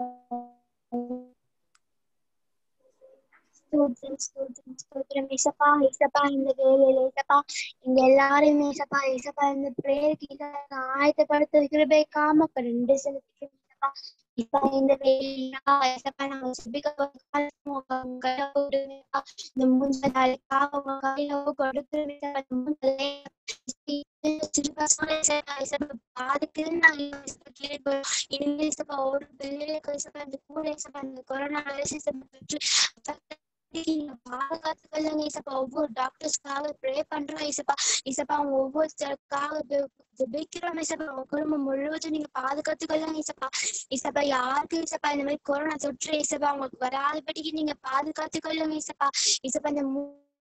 ஸ்தோத்திரம் ஸ்தோத்திரம் ஸ்தோத்திரம் ஏசப்பா ஏசப்பா இந்த வேலையில ஏசப்பா இங்க எல்லாரும் ஏசப்பா ஏசப்பா இந்த பிரேயருக்கு ஆயத்தப்படுத்த கிருபை காம ரெண்டு செலுத்திக்கிறோம் ஏசப்பா இப்ப இந்த வேலையா ஏசப்பா நாங்க சுபிக்க இந்த மூஞ்ச நாளைக்காக உங்க கையில கொடுத்து ஒரு பிள்ளைகளுக்கு இந்த கூட இந்த கொரோனா வைரஸ் பாதுகாத்துக்கொள்ளுங்க இசப்பா ஒவ்வொரு டாக்டர்ஸ்க்காக ப்ரே பண்றோம் இசப்பா இசப்பா அவங்க ஒவ்வொருத்தருக்காக ஜெபிக்கிறோம் இசப்பா அவங்க குடும்பம் முழுவதும் நீங்க பாதுகாத்துக்கொள்ளுங்க இசப்பா இசப்பா யாருக்கு இசப்பா இந்த மாதிரி கொரோனா தொற்று இசப்பா அவங்களுக்கு வராதபடிக்கு நீங்க பாதுகாத்துக்கொள்ளுங்க இசப்பா இசப்பா இந்த மூ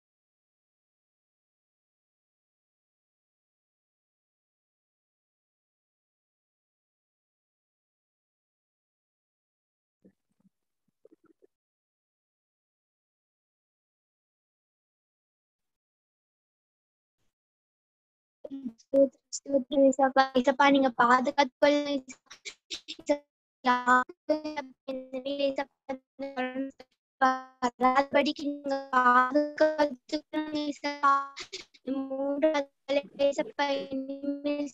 ஸ்தோத்திரம் இசப்பா இசப்பா நீங்க பாதுகாத்துக்கொள்ளுங்க வராதபடிக்கு நீங்க பாதுகாத்துக்கொள்ளுங்க இசப்பா மூன்றாவது இசப்பா இனிமேல்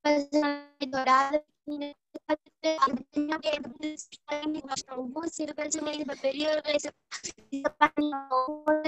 ஒவ்வொரு சிறு பிரச்சனையும் இப்ப பெரியவர்கள் இசப்பா நீங்க ஒவ்வொரு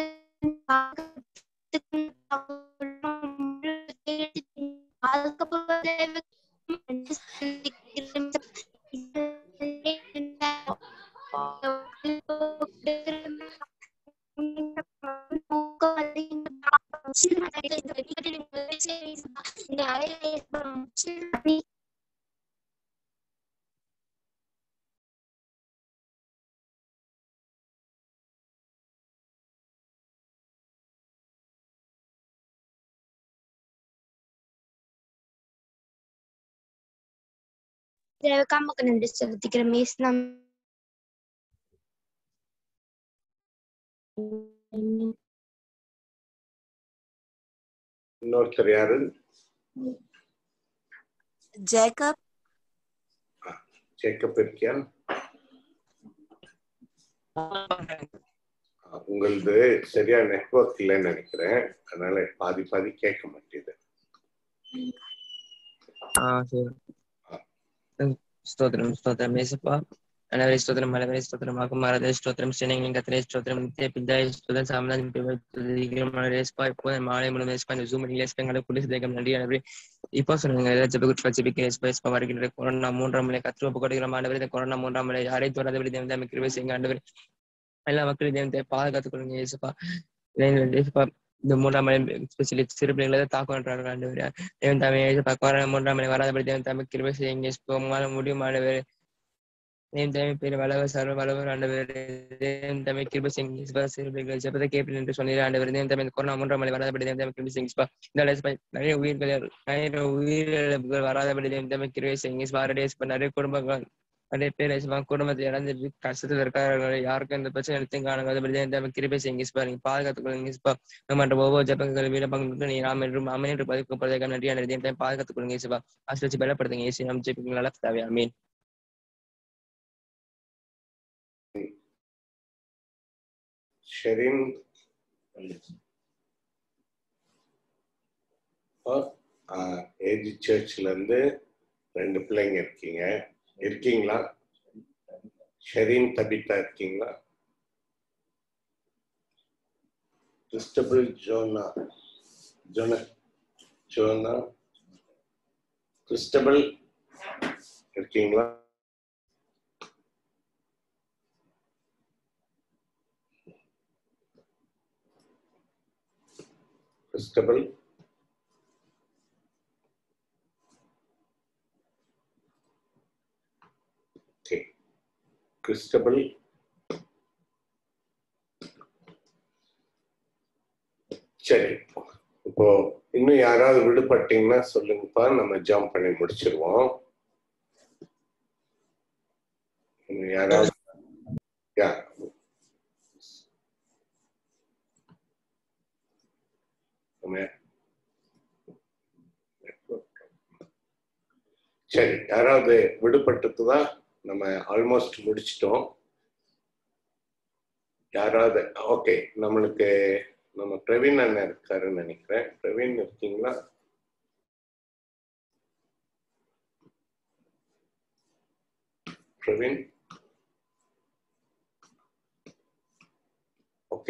காமக்கு நன்றி செலுத்திக்கிற மீஸ் நம் இன்னொருத்தர் யாரு ஜேக்கப் செக்கப் இருக்கியா உங்களது சரியா நெட்வொர்க் இல்லைன்னு நினைக்கிறேன் அதனால பாதி பாதி கேட்க மாட்டேது ஆ சரி స్తోత్రం స్తోత్రం యేసప్ప అనవరి స్తోత్రం మనవరి స్తోత్రం మాకు మరదే స్తోత్రం శనింగ్ కత్రే స్తోత్రం నిత్య పిద్దాయ స్తోత్రం சாமனாதி ரேஸ்பா இப்போ மாலை மூலம் ரேஸ்பா இந்த ஜூம் ரேஸ்பங்களை குடிசு தேகம் நன்றி எனவே இப்போ சொன்னீங்க ஏதாவது ஜெப குற்ற ஜெபிக்க ரேஸ்பா ரேஸ்பா வருகின்ற கொரோனா மூன்றாம் மலை கத்திர ஒப்பு கொடுக்கிற ஆண்டவர் இந்த கொரோனா மூன்றாம் மலை யாரை தோறாதபடி தேவன் தான் கிருபை செய்யுங்க ஆண்டவர் எல்லா மக்களையும் தேவன் பாதுகாத்துக் கொள்ளுங்க ஏசப்பா ஏசப்பா இந்த மூன்றாம் மலை ஸ்பெஷலி சிறு பிள்ளைகளை தாக்குன்றார்கள் ஆண்டவரே தேவன் தாமே ஏசப்பா கொரோனா மூன்றாம் மலை வராதபடி தேவன் தாமே கிருபை செய்யுங்க உங்களால முடியும் ஆண்டவரே தேவன் தாமே பேர் வளவர் சர்வ வளவர் ஆண்டவரே தேவன் தாமே கிருபை செய்யுங்க இயேசுப்பா சிறு பிள்ளைகளை ஜெபத்தை கேட்பேன் என்று சொன்னீர் ஆண்டவரே தேவன் தாமே இந்த கொரோனா மூன்றாம் மலை வராதபடி தேவன் தாமே கிருபை செய்யுங்க இயேசுப்பா இந்த இயேசுப்பா நிறைய உயிர்கள் நிறைய உயிரிழப்புகள் வராதபடி தேவன் தாமே கிருபை செய்யுங்க இயேசுப்பா ஆல்ரெடி இயேசுப்பா நிறைய குடும்பங்கள் நிறைய பேர் இயேசுப்பா குடும்பத்தை இழந்துட்டு கஷ்டத்தில் இருக்கார்கள் யாருக்கும் இந்த பிரச்சனை எடுத்து காணாதபடி தேவன் தாமே கிருபை செய்யுங்க இயேசுப்பா நீங்க பாதுகாத்துக் கொள்ளுங்க இயேசுப்பா மற்ற ஒவ்வொரு ஜபங்கள் வீர பங்கு நீ ராம் என்றும் அமன் என்று பதிக்கப்படுவதற்காக நன்றி அந்த தேவன் பாதுகாத்துக் கொள்ளுங்க இயேசுப்பா ஆசிரியச்சு பலப்படுத்துங்க இயேசு நாம் ஜெபிக்கும் நல்லா தேவை அமீன் ஷெரின் ஏஜி சர்ச்ல இருந்து ரெண்டு பிள்ளைங்க இருக்கீங்க இருக்கீங்களா ஷெரின் தபிதா இருக்கீங்களா Christabel Jonah Jonah Jonah Christabel இருக்கீங்களா கிறிஸ்டபிள் ஓகே கிறிஸ்டபிள் சரி இப்போ இன்னும் யாராவது விடுபட்டீங்கன்னா சொல்லுங்கப்பா நம்ம ஜம்ப் பண்ணி முடிச்சிருவோம் இன்னும் யாராவது யா நம்ம சரி யாராவது விடுபட்டதுதான் நம்ம ஆல்மோஸ்ட் முடிச்சிட்டோம் யாராவது ஓகே நம்மளுக்கு நம்ம பிரவீன் அண்ணன் இருக்காருன்னு நினைக்கிறேன் பிரவீன் இருக்கீங்களா பிரவீன் ஓகே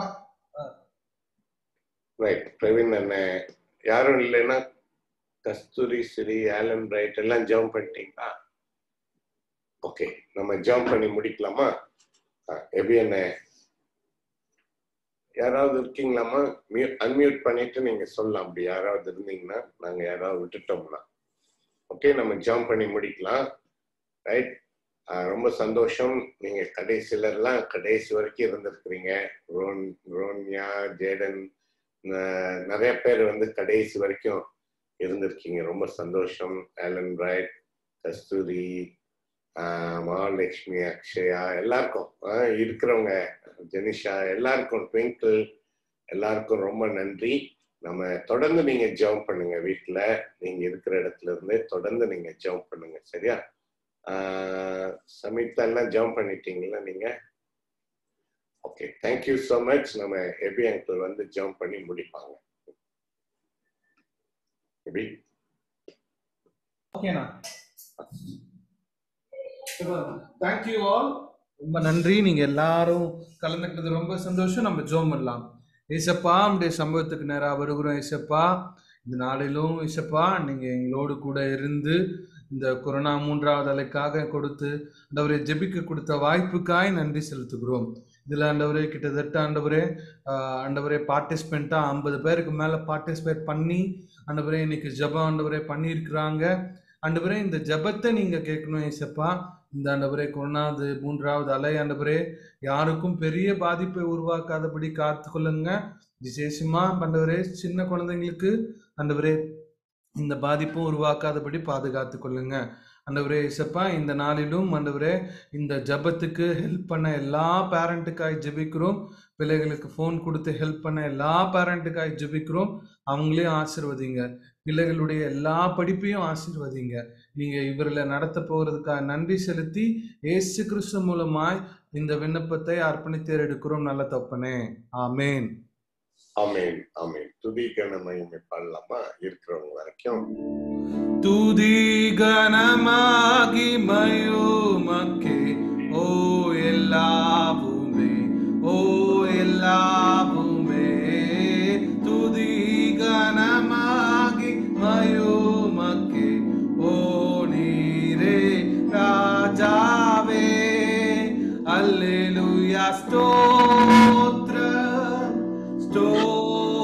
ரைட் பிரவீன் அண்ணன் யாரும் இல்லைன்னா கஸ்தூரி ஸ்ரீ ஆலன் ரைட் எல்லாம் ஜம்ப் பண்ணிட்டீங்களா ஓகே நம்ம ஜம்ப் பண்ணி முடிக்கலாமா எபி அண்ணன் யாராவது இருக்கீங்களாமா மியூ அன்மியூட் பண்ணிட்டு நீங்க சொல்லலாம் அப்படி யாராவது இருந்தீங்கன்னா நாங்க யாராவது விட்டுட்டோம்னா ஓகே நம்ம ஜம்ப் பண்ணி முடிக்கலாம் ரைட் ரொம்ப சந்தோஷம் நீங்க கடைசிலெல்லாம் கடைசி வரைக்கும் இருந்திருக்கிறீங்க ரோன் ரோன்யா ஜேடன் நிறைய பேர் வந்து கடைசி வரைக்கும் இருந்திருக்கீங்க ரொம்ப சந்தோஷம் ஆலன் பிரைட் கஸ்தூரி மகாலட்சுமி அக்ஷயா எல்லாருக்கும் இருக்கிறவங்க ஜெனிஷா எல்லாருக்கும் ட்விங்கிள் எல்லாருக்கும் ரொம்ப நன்றி நம்ம தொடர்ந்து நீங்க ஜம்ப் பண்ணுங்க வீட்டுல நீங்க இருக்கிற இடத்துல இருந்து தொடர்ந்து நீங்க ஜம்ப் பண்ணுங்க சரியா சமிதா எல்லாம் ஜம்ப் பண்ணிட்டீங்களா நீங்க ஓகே தேங்க்யூ ஸோ மச் நம்ம எபி அங்கிள் வந்து ஜம்ப் பண்ணி முடிப்பாங்க எபி ஓகேண்ணா தேங்க்யூ ஆல் ரொம்ப நன்றி நீங்க எல்லாரும் கலந்துக்கிட்டது ரொம்ப சந்தோஷம் நம்ம ஜோம் பண்ணலாம் ஏசப்பா நம்முடைய சம்பவத்துக்கு நேராக வருகிறோம் ஏசப்பா இந்த நாளிலும் ஏசப்பா நீங்க எங்களோடு கூட இருந்து இந்த கொரோனா மூன்றாவது அலைக்காக கொடுத்து ஆண்டவரை ஜெபிக்க கொடுத்த வாய்ப்புக்காய் நன்றி செலுத்துகிறோம் இதில் ஆண்டவரே கிட்டத்தட்ட ஆண்டவரே ஆண்டவரே பார்ட்டிசிபெண்ட்டாக ஐம்பது பேருக்கு மேலே பார்ட்டிசிபேட் பண்ணி ஆண்டவரே இன்னைக்கு ஜபம் ஆண்டவரே பண்ணியிருக்கிறாங்க ஆண்டவரே இந்த ஜபத்தை நீங்கள் கேட்கணும் ஏசப்பா இந்த ஆண்டவரே கொரோனாது மூன்றாவது அலை ஆண்டவரே யாருக்கும் பெரிய பாதிப்பை உருவாக்காதபடி காத்துக்கொள்ளுங்க விசேஷமா ஆண்டவரே சின்ன குழந்தைங்களுக்கு ஆண்டவரே இந்த பாதிப்பும் உருவாக்காதபடி பாதுகாத்து கொள்ளுங்க ஆண்டவரே இசப்பா இந்த நாளிலும் ஆண்டவரே இந்த ஜபத்துக்கு ஹெல்ப் பண்ண எல்லா பேரண்ட்டுக்காய் ஜெபிக்கிறோம் பிள்ளைகளுக்கு ஃபோன் கொடுத்து ஹெல்ப் பண்ண எல்லா பேரண்ட்டுக்காய் ஜெபிக்கிறோம் அவங்களையும் ஆசிர்வதிங்க பிள்ளைகளுடைய எல்லா படிப்பையும் ஆசிர்வதிங்க நீங்க இவரில் நடத்த போகிறதுக்காக நன்றி செலுத்தி ஏசு கிறிஸ்து மூலமாய் இந்த விண்ணப்பத்தை அர்ப்பணித்தேர் எடுக்கிறோம் நல்ல தப்பனே ஆமேன் ஆமேன் ஆமேன் துதி கனமகிமை பாடலாமா இருக்கிறவங்க வரைக்கும் துதி கனமாகி மயுமக்கே ஓ எல்லாவுமே ஓ எல்லாவுமே துதி கனமாகி மயுமக்கே ஓ நீரே ராஜாவே அல்லேலூயா ஸ்தோத்ர ஸ்தோத்ர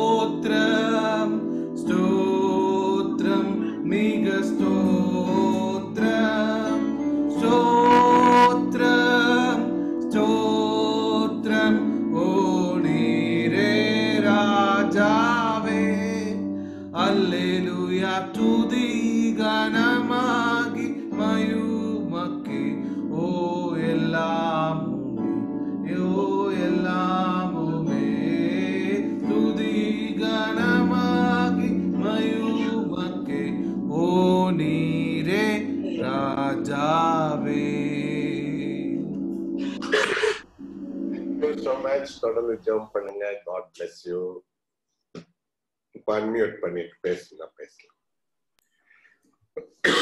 ராஜாவே Thank you so much. தொடர்ந்து ஜம்ப் பண்ணுங்க காட் பிளஸ் யூ இப்போ அன்மியூட் பண்ணிட்டு பேசுங்க பேசலாம்